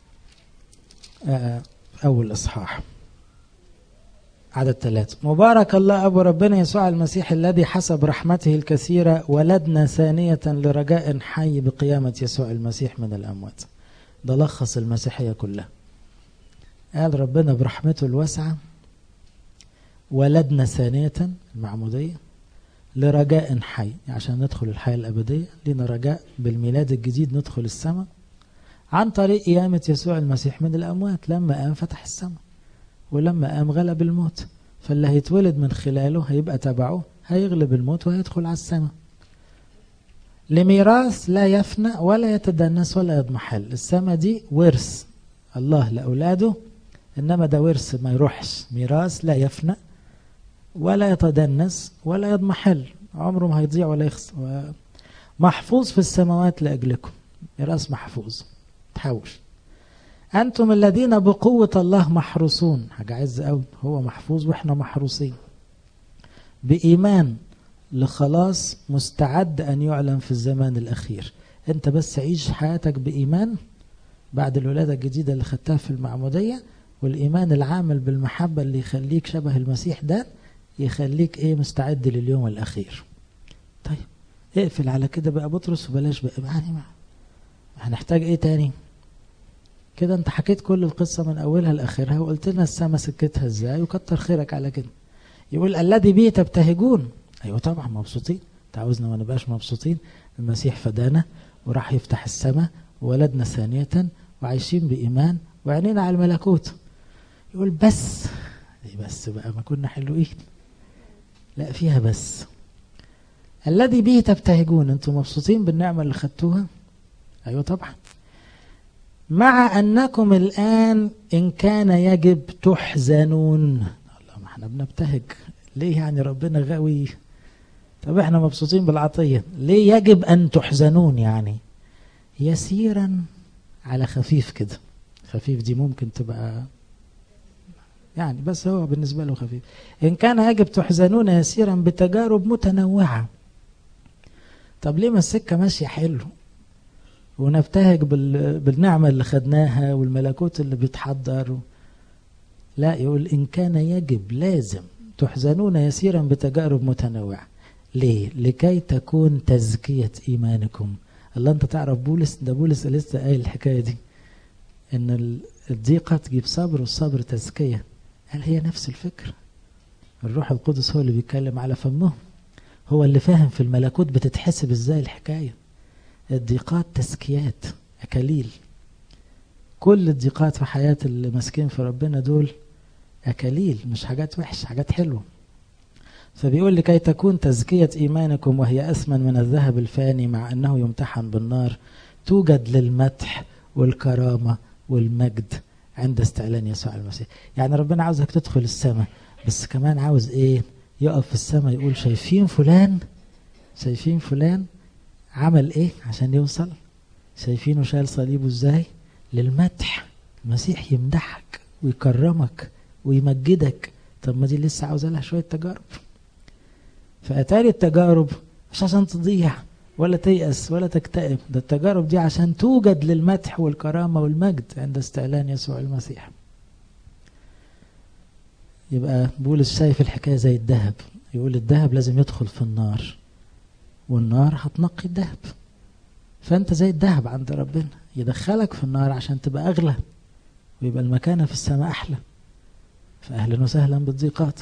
آه أول إصحاح عدد ثلاثة مبارك الله أبو ربنا يسوع المسيح الذي حسب رحمته الكثيرة ولدنا ثانية لرجاء حي بقيامة يسوع المسيح من الأموات ده لخص المسيحية كلها قال ربنا برحمته الواسعة ولدنا ثانية المعمودية لرجاء حي عشان ندخل الحياة الأبدية لنا رجاء بالميلاد الجديد ندخل السماء عن طريق قيامة يسوع المسيح من الأموات لما قام فتح السماء ولما قام غلب الموت فاللي هيتولد من خلاله هيبقى تبعه هيغلب الموت وهيدخل على السماء لميراث لا يفنى ولا يتدنس ولا يضمحل السماء دي ورث الله لأولاده إنما ده ورث ما يروحش ميراث لا يفنى ولا يتدنس ولا يضمحل عمره ما هيضيع ولا يخسر محفوظ في السماوات لأجلكم ميراث محفوظ تحوش أنتم الذين بقوة الله محروسون حاجة عز قوي هو محفوظ وإحنا محروسين بإيمان لخلاص مستعد أن يعلن في الزمان الأخير أنت بس عيش حياتك بإيمان بعد الولادة الجديدة اللي خدتها في المعمودية والإيمان العامل بالمحبة اللي يخليك شبه المسيح ده يخليك إيه مستعد لليوم الأخير طيب اقفل على كده بقى بطرس وبلاش بقى يعني ما هنحتاج إيه تاني كده انت حكيت كل القصة من أولها لآخرها وقلت لنا السما سكتها ازاي وكتر خيرك على كده يقول الذي به تبتهجون أيوة طبعا مبسوطين تعوزنا ما نبقاش مبسوطين المسيح فدانا وراح يفتح السماء وولدنا ثانية وعايشين بإيمان وعينينا على الملكوت يقول بس ايه بس بقى ما كنا حلوين لا فيها بس الذي به تبتهجون انتم مبسوطين بالنعمة اللي خدتوها ايوه طبعا مع أنكم الآن إن كان يجب تحزنون الله ما احنا بنبتهج ليه يعني ربنا غاوي طب احنا مبسوطين بالعطية ليه يجب أن تحزنون يعني يسيرا على خفيف كده خفيف دي ممكن تبقى يعني بس هو بالنسبة له خفيف إن كان يجب تحزنون يسيرا بتجارب متنوعة طب ليه ما السكة ماشية حلو ونبتهج بالنعمة اللي خدناها والملكوت اللي بيتحضر لا يقول إن كان يجب لازم تحزنون يسيرا بتجارب متنوعة ليه؟ لكي تكون تزكية إيمانكم الله أنت تعرف بولس ده بولس لسه قايل الحكاية دي إن الضيقة تجيب صبر والصبر تزكية هل هي نفس الفكرة الروح القدس هو اللي بيتكلم على فمهم هو اللي فاهم في الملكوت بتتحسب ازاي الحكايه الضيقات تزكيات أكاليل كل الضيقات في حياة اللي ماسكين في ربنا دول أكاليل مش حاجات وحش حاجات حلوة فبيقول لكي تكون تزكية إيمانكم وهي أثمن من الذهب الفاني مع أنه يمتحن بالنار توجد للمدح والكرامة والمجد عند استعلان يسوع المسيح يعني ربنا عاوزك تدخل السماء بس كمان عاوز ايه يقف في السماء يقول شايفين فلان شايفين فلان عمل ايه عشان يوصل شايفينه شايل صليبه ازاي للمدح المسيح يمدحك ويكرمك ويمجدك طب ما دي لسه عاوزه لها شويه تجارب فاتاري التجارب مش عشان تضيع ولا تيأس ولا تكتئب ده التجارب دي عشان توجد للمدح والكرامة والمجد عند استعلان يسوع المسيح يبقى بولس شايف الحكاية زي الذهب يقول الذهب لازم يدخل في النار والنار هتنقي الذهب فانت زي الذهب عند ربنا يدخلك في النار عشان تبقى اغلى ويبقى المكانة في السماء احلى فاهلا وسهلا بالضيقات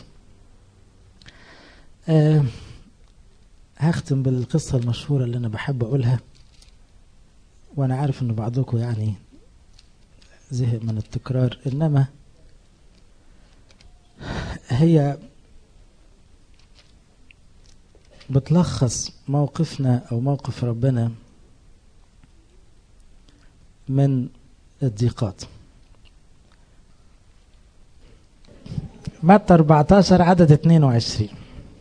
أه هختم بالقصة المشهورة اللي أنا بحب أقولها وأنا عارف إن بعضكم يعني زهق من التكرار إنما هي بتلخص موقفنا أو موقف ربنا من الضيقات متى 14 عدد 22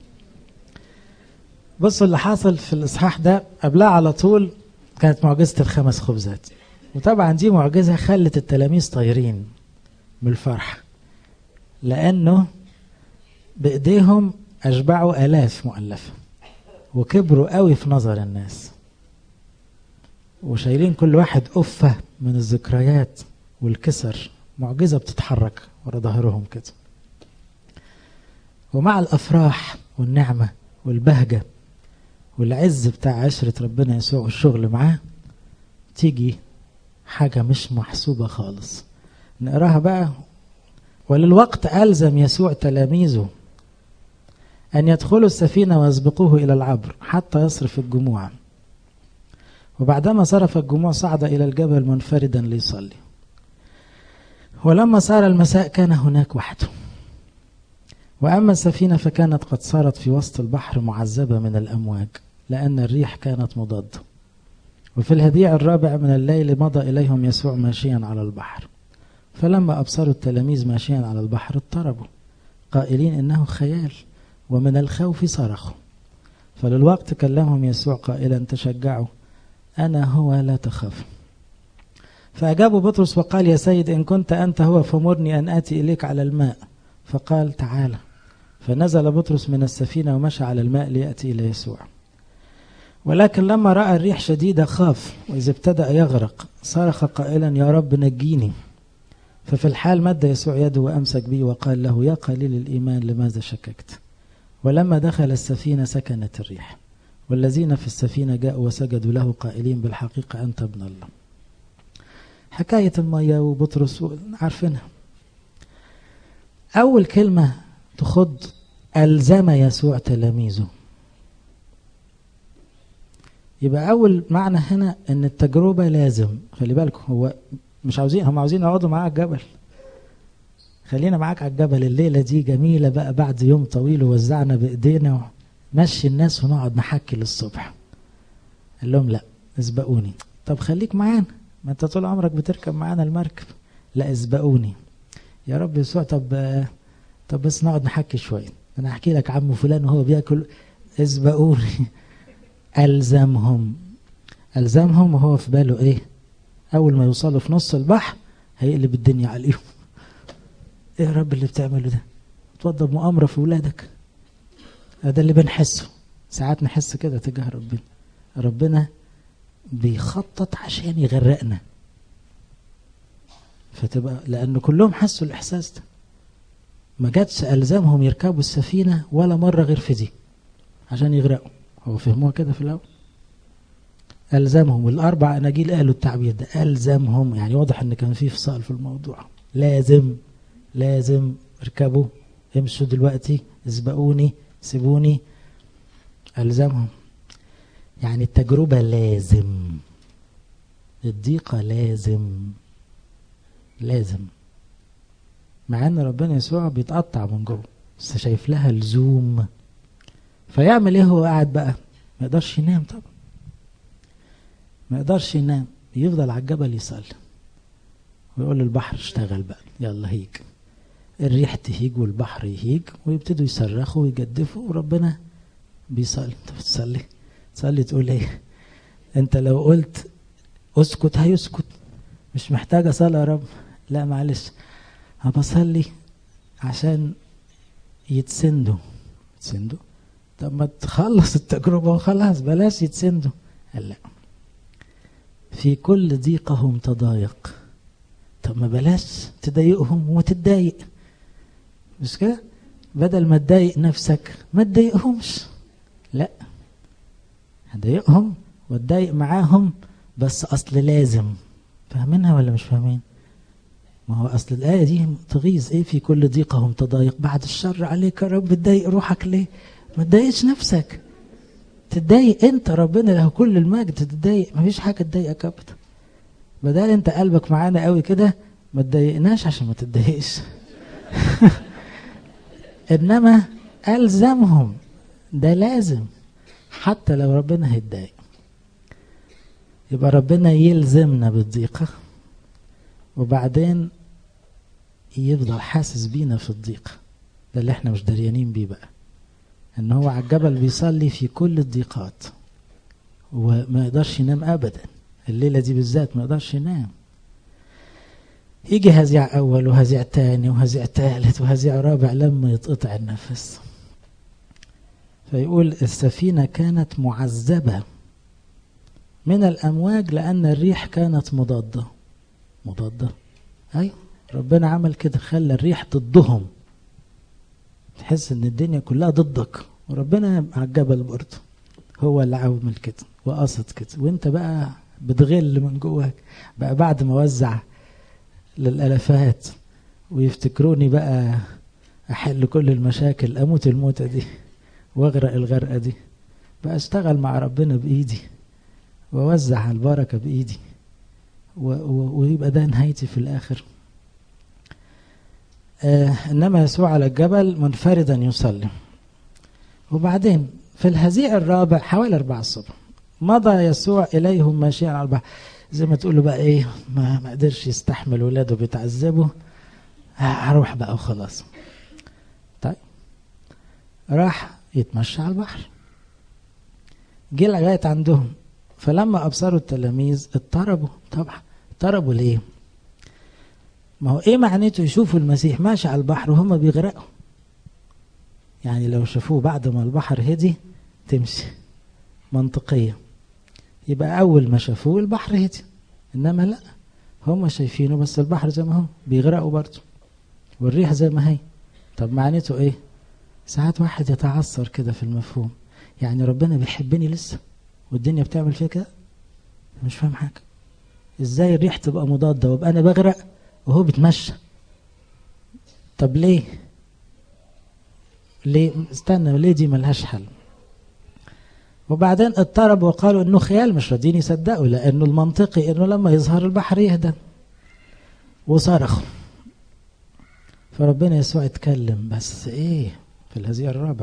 بصوا اللي حاصل في الإصحاح ده قبلها على طول كانت معجزة الخمس خبزات وطبعا دي معجزة خلت التلاميذ طايرين من الفرح لأنه بإيديهم أشبعوا آلاف مؤلفة وكبروا قوي في نظر الناس وشايلين كل واحد أفة من الذكريات والكسر معجزة بتتحرك ورا ظهرهم كده ومع الأفراح والنعمة والبهجة والعز بتاع عشرة ربنا يسوع والشغل معاه تيجي حاجة مش محسوبة خالص نقراها بقى وللوقت ألزم يسوع تلاميذه أن يدخلوا السفينة ويسبقوه إلى العبر حتى يصرف الجموع وبعدما صرف الجموع صعد إلى الجبل منفردا ليصلي ولما صار المساء كان هناك وحده وأما السفينة فكانت قد صارت في وسط البحر معذبة من الأمواج لأن الريح كانت مضادة وفي الهديع الرابع من الليل مضى إليهم يسوع ماشيا على البحر فلما أبصروا التلاميذ ماشيا على البحر اضطربوا قائلين إنه خيال ومن الخوف صرخوا فللوقت كلمهم يسوع قائلا تشجعوا أنا هو لا تخافوا فأجابوا بطرس وقال يا سيد إن كنت أنت هو فمرني أن آتي إليك على الماء فقال تعالى فنزل بطرس من السفينة ومشى على الماء ليأتي إلى يسوع ولكن لما رأى الريح شديدة خاف وإذا ابتدأ يغرق صرخ قائلا يا رب نجيني ففي الحال مد يسوع يده وأمسك به وقال له يا قليل الإيمان لماذا شككت ولما دخل السفينة سكنت الريح والذين في السفينة جاءوا وسجدوا له قائلين بالحقيقة أنت ابن الله حكاية المية وبطرس عارفينها أول كلمة تخض ألزم يسوع تلاميذه يبقى أول معنى هنا إن التجربة لازم خلي بالكم هو مش عاوزين هم عاوزين يقعدوا معاه على الجبل خلينا معاك على الجبل الليلة دي جميلة بقى بعد يوم طويل ووزعنا بإيدينا مشي الناس ونقعد نحكي للصبح قال لهم لا اسبقوني طب خليك معانا ما انت طول عمرك بتركب معانا المركب لا اسبقوني يا رب يسوع طب طب بس نقعد نحكي شويه انا احكي لك عم فلان وهو بياكل اسبقوني الزمهم الزمهم وهو في باله ايه اول ما يوصلوا في نص البحر هيقلب الدنيا عليهم ايه يا رب اللي بتعمله ده توضب مؤامره في ولادك ده اللي بنحسه ساعات نحس كده تجاه ربنا ربنا بيخطط عشان يغرقنا فتبقى لان كلهم حسوا الاحساس ده ما جاتش الزامهم يركبوا السفينه ولا مره غير في دي عشان يغرقوا هو فهموها كده في الاول الزمهم الاربع اناجيل قالوا التعبير ده الزمهم يعني واضح ان كان في فصال في الموضوع لازم لازم اركبوا امشوا دلوقتي اسبقوني سيبوني الزمهم يعني التجربة لازم الضيقة لازم لازم مع ان ربنا يسوع بيتقطع من جوه بس شايف لها لزوم فيعمل ايه هو قاعد بقى ما يقدرش ينام طبعا ما يقدرش ينام يفضل على الجبل يصلي ويقول للبحر اشتغل بقى يلا هيج الريح تهيج والبحر يهيج ويبتدوا يصرخوا ويجدفوا وربنا بيصلي انت بتصلي تصلي تقول ايه انت لو قلت اسكت هيسكت مش محتاجة صلاة يا رب لا معلش هبصلي عشان يتسندوا يتسندوا طب ما تخلص التجربة وخلاص بلاش يتسندوا قال لا في كل ضيقهم تضايق طب ما بلاش تضايقهم وتتضايق مش كده بدل ما تضايق نفسك ما تضايقهمش لا هضايقهم واتضايق معاهم بس اصل لازم فاهمينها ولا مش فاهمين ما هو اصل الايه دي تغيظ ايه في كل ضيقهم تضايق بعد الشر عليك يا رب تضايق روحك ليه ما تضايقش نفسك تتضايق انت ربنا له كل المجد تتضايق مفيش حاجه تضايقك ابدا بدل انت قلبك معانا قوي كده ما تضايقناش عشان ما تتضايقش انما الزمهم ده لازم حتى لو ربنا هيتضايق يبقى ربنا يلزمنا بالضيقه وبعدين يفضل حاسس بينا في الضيق ده اللي احنا مش دريانين بيه بقى ان هو على الجبل بيصلي في كل الضيقات وما يقدرش ينام ابدا الليله دي بالذات ما يقدرش ينام يجي هزيع اول وهزيع تاني وهزيع تالت وهزيع رابع لما يتقطع النفس فيقول السفينه كانت معذبه من الامواج لان الريح كانت مضاده مضاده ايوه ربنا عمل كده خلى الريح ضدهم تحس ان الدنيا كلها ضدك وربنا على الجبل برضه هو اللي عامل كده وقصد كده وانت بقى بتغل من جواك بقى بعد ما وزع للالافات ويفتكروني بقى احل كل المشاكل اموت الموتة دي واغرق الغرقة دي بقى اشتغل مع ربنا بايدي ووزع البركة بايدي ويبقى ده نهايتي في الاخر آه انما يسوع على الجبل منفردا يصلي وبعدين في الهزيع الرابع حوالي أربعة الصبح مضى يسوع إليهم ماشيا على البحر زي ما تقولوا بقى إيه ما, ما قدرش يستحمل ولاده بيتعذبوا هروح بقى وخلاص طيب راح يتمشى على البحر جه لغاية عندهم فلما أبصروا التلاميذ اضطربوا طبعا اضطربوا ليه؟ ما هو ايه معناته يشوفوا المسيح ماشي على البحر وهم بيغرقوا يعني لو شافوه بعد ما البحر هدي تمشي منطقية يبقى أول ما شافوه البحر هدي إنما لا هم شايفينه بس البحر زي ما هو بيغرقوا برضه والريح زي ما هي طب معناته ايه ساعات واحد يتعثر كده في المفهوم يعني ربنا بيحبني لسه والدنيا بتعمل فيها كده مش فاهم حاجة ازاي الريح تبقى مضادة وابقى انا بغرق وهو بيتمشى طب ليه ليه استنى ليه دي ملهاش حل وبعدين اضطرب وقالوا انه خيال مش راضيين يصدقوا لانه المنطقي انه لما يظهر البحر يهدى وصرخوا فربنا يسوع اتكلم بس ايه في الهزيع الرابع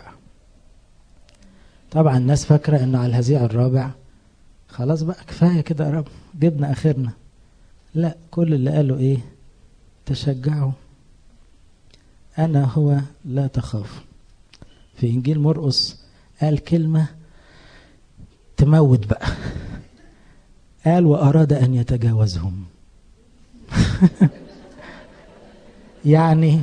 طبعا الناس فاكره انه على الهزيع الرابع خلاص بقى كفايه كده يا رب جبنا اخرنا لا كل اللي قالوا ايه تشجعوا انا هو لا تخاف في انجيل مرقس قال كلمه تموت بقى قال واراد ان يتجاوزهم يعني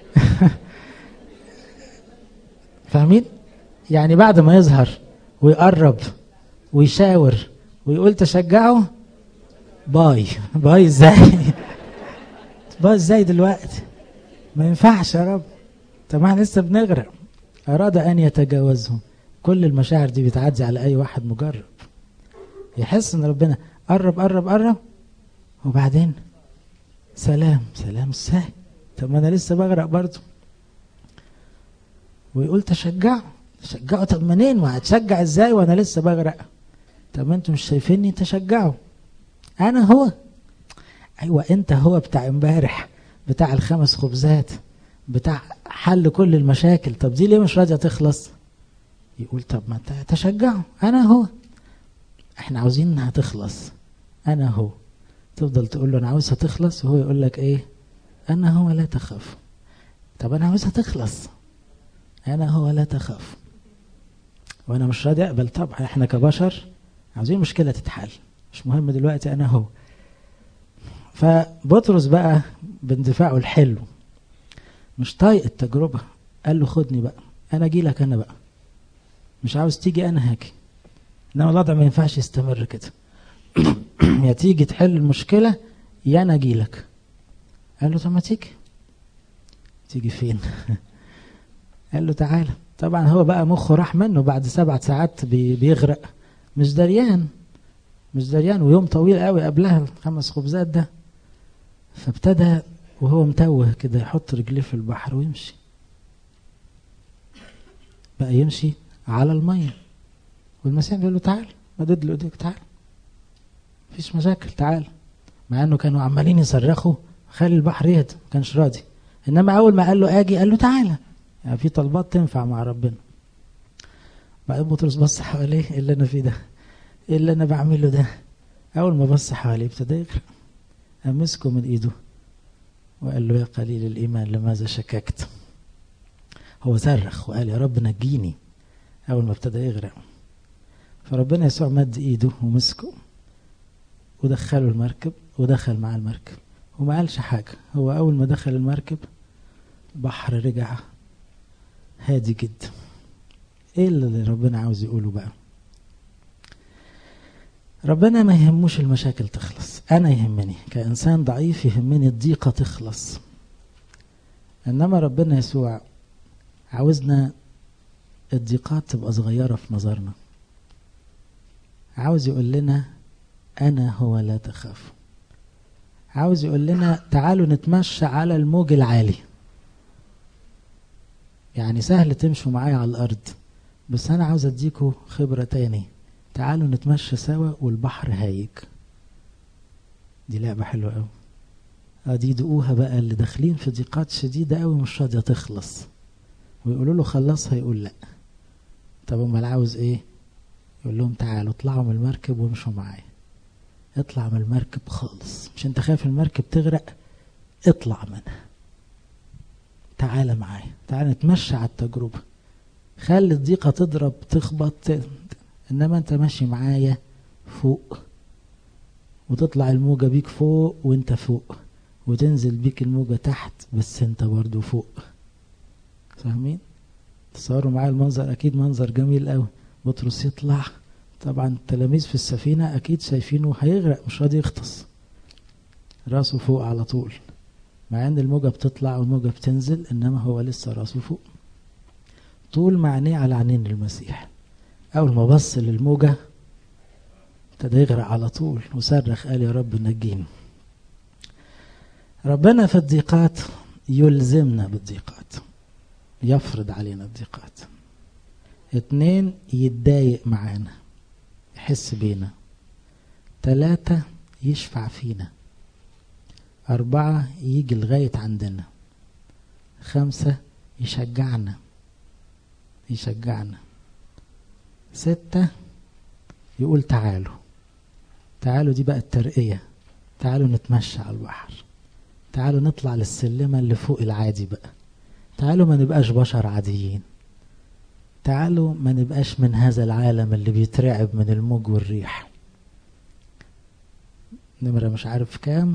فاهمين يعني بعد ما يظهر ويقرب ويشاور ويقول تشجعوا باي باي ازاي باي ازاي دلوقتي ما ينفعش يا رب طب ما احنا لسه بنغرق اراد ان يتجاوزهم كل المشاعر دي بتعدي على اي واحد مجرب يحس ان ربنا قرب قرب قرب وبعدين سلام سلام ازاي طب ما انا لسه بغرق برضه ويقول تشجعوا تشجعوا طب منين وهتشجع ازاي وانا لسه بغرق طب ما انتوا مش شايفيني تشجعوا انا هو ايوه انت هو بتاع امبارح بتاع الخمس خبزات بتاع حل كل المشاكل طب دي ليه مش راضيه تخلص يقول طب ما تشجعوا انا هو احنا عاوزين انها تخلص انا هو تفضل تقول له انا عاوزها تخلص وهو يقول لك ايه انا هو لا تخاف طب انا عاوزها تخلص انا هو لا تخاف وانا مش راضي اقبل طبعا احنا كبشر عاوزين مشكله تتحل مش مهم دلوقتي انا هو فبطرس بقى باندفاعه الحلو مش طايق التجربه قال له خدني بقى انا اجي لك انا بقى مش عاوز تيجي انا هاجي انما الوضع ما ينفعش يستمر كده يا تيجي تحل المشكله يا انا اجي لك قال له طب ما تيجي تيجي فين قال له تعالى طبعا هو بقى مخه راح منه بعد سبع ساعات بيغرق مش دريان مش دريان ويوم طويل قوي قبلها الخمس خبزات ده فابتدى وهو متوه كده يحط رجليه في البحر ويمشي بقى يمشي على الميه والمسيح بيقول له تعال مدد له ايديك تعال مفيش مشاكل تعال مع انه كانوا عمالين يصرخوا خلي البحر يهدى ما كانش راضي انما اول ما قال له اجي قال له تعالى يعني في طلبات تنفع مع ربنا بعدين بطرس بص حواليه ايه اللي انا فيه ده ايه اللي انا بعمله ده اول ما بص حواليه ابتدى يغرق امسكه من ايده وقال له يا قليل الايمان لماذا شككت هو صرخ وقال يا رب نجيني اول ما ابتدى يغرق فربنا يسوع مد ايده ومسكه ودخله المركب ودخل معاه المركب وما قالش حاجة هو أول ما دخل المركب بحر رجع هادي جدا ايه اللي ربنا عاوز يقوله بقى ربنا ما يهموش المشاكل تخلص انا يهمني كانسان ضعيف يهمني الضيقه تخلص انما ربنا يسوع عاوزنا الضيقات تبقى صغيره في نظرنا عاوز يقول لنا انا هو لا تخافوا عاوز يقول لنا تعالوا نتمشى على الموج العالي يعني سهل تمشوا معايا على الارض بس انا عاوز اديكوا خبرة تاني تعالوا نتمشى سوا والبحر هايج دي لعبة حلوة قوي ادي دقوها بقى اللي داخلين في ضيقات شديدة قوي مش راضية تخلص ويقولوا له خلصها يقول لا طب امال عاوز ايه يقول لهم تعالوا اطلعوا من المركب وامشوا معايا اطلع من المركب خالص مش انت خايف المركب تغرق اطلع منها تعالى معايا تعالى نتمشى على التجربة خلي الضيقة تضرب تخبط انما انت ماشي معايا فوق وتطلع الموجة بيك فوق وانت فوق وتنزل بيك الموجة تحت بس انت برضو فوق فاهمين تصوروا معايا المنظر اكيد منظر جميل قوي بطرس يطلع طبعا التلاميذ في السفينة اكيد شايفينه هيغرق مش راضي يغطس راسه فوق على طول مع ان الموجة بتطلع والموجة بتنزل انما هو لسه راسه فوق طول ما عينيه على عينين المسيح اول ما بص للموجة ابتدى يغرق على طول وصرخ قال يا رب نجيني ربنا في الضيقات يلزمنا بالضيقات يفرض علينا الضيقات اتنين يتضايق معانا يحس بينا تلاتة يشفع فينا أربعة يجي لغاية عندنا خمسة يشجعنا يشجعنا ستة يقول تعالوا تعالوا دي بقى الترقية تعالوا نتمشى على البحر تعالوا نطلع للسلمة اللي فوق العادي بقى تعالوا ما نبقاش بشر عاديين تعالوا ما نبقاش من هذا العالم اللي بيترعب من الموج والريح نمرة مش عارف كام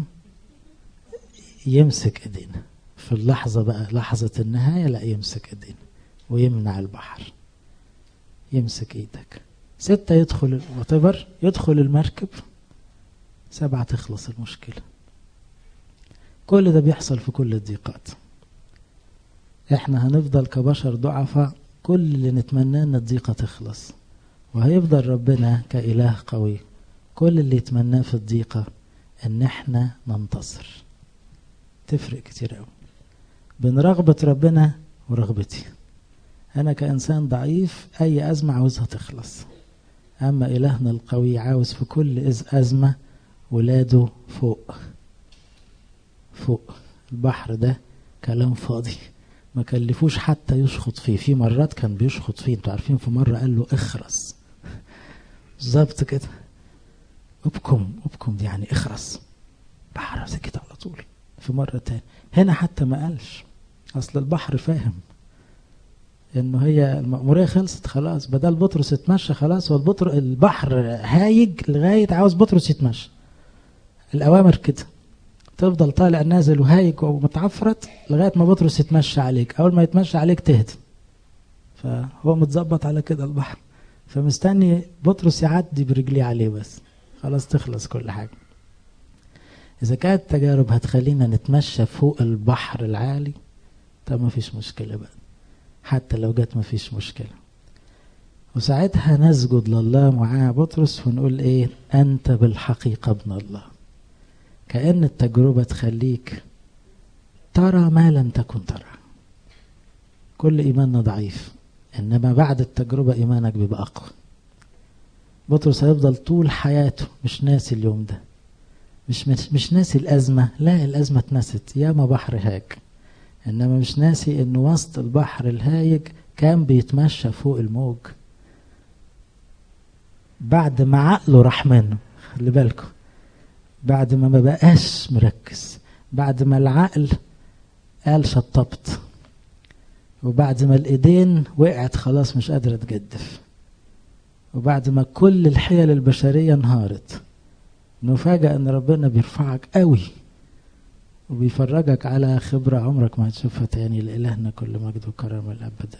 يمسك ايدينا في اللحظة بقى لحظة النهاية لا يمسك ايدينا ويمنع البحر يمسك ايدك ستة يدخل وتبر يدخل المركب سبعة تخلص المشكلة كل ده بيحصل في كل الضيقات احنا هنفضل كبشر ضعفاء كل اللي نتمناه ان الضيقة تخلص وهيفضل ربنا كإله قوي كل اللي يتمناه في الضيقة ان احنا ننتصر تفرق كتير قوي بين رغبة ربنا ورغبتي انا كإنسان ضعيف اي ازمة عاوزها تخلص اما الهنا القوي عاوز في كل ازمة ولاده فوق فوق البحر ده كلام فاضي ما كلفوش حتى يشخط فيه في مرات كان بيشخط فيه انتوا عارفين في مرة قال له اخرس بالظبط كده ابكم ابكم دي يعني اخرس بحر سكت على طول في مرة تاني هنا حتى ما قالش اصل البحر فاهم انه هي المأمورية خلصت خلاص بدل بطرس يتمشى خلاص هو البطر البحر هايج لغاية عاوز بطرس يتمشى الأوامر كده تفضل طالع نازل وهايج ومتعفرت لغاية ما بطرس يتمشى عليك أول ما يتمشى عليك تهدى فهو متظبط على كده البحر فمستني بطرس يعدي برجليه عليه بس خلاص تخلص كل حاجة إذا كانت التجارب هتخلينا نتمشى فوق البحر العالي طب ما فيش مشكلة بقى حتى لو جت ما فيش مشكلة وساعتها نسجد لله مع بطرس ونقول ايه أنت بالحقيقة ابن الله كأن التجربة تخليك ترى ما لم تكن ترى كل إيماننا ضعيف إنما بعد التجربة إيمانك بيبقى أقوى بطرس هيفضل طول حياته مش ناسي اليوم ده مش مش, مش ناسي الأزمة لا الأزمة اتنست ياما بحر هاج إنما مش ناسي إنه وسط البحر الهايج كان بيتمشى فوق الموج بعد ما عقله راح منه خلي بالكم بعد ما ما بقاش مركز بعد ما العقل قال شطبت وبعد ما الايدين وقعت خلاص مش قادرة تجدف وبعد ما كل الحيل البشرية انهارت نفاجأ ان ربنا بيرفعك قوي وبيفرجك على خبرة عمرك ما هتشوفها تاني لإلهنا كل مجد وكرم الأبد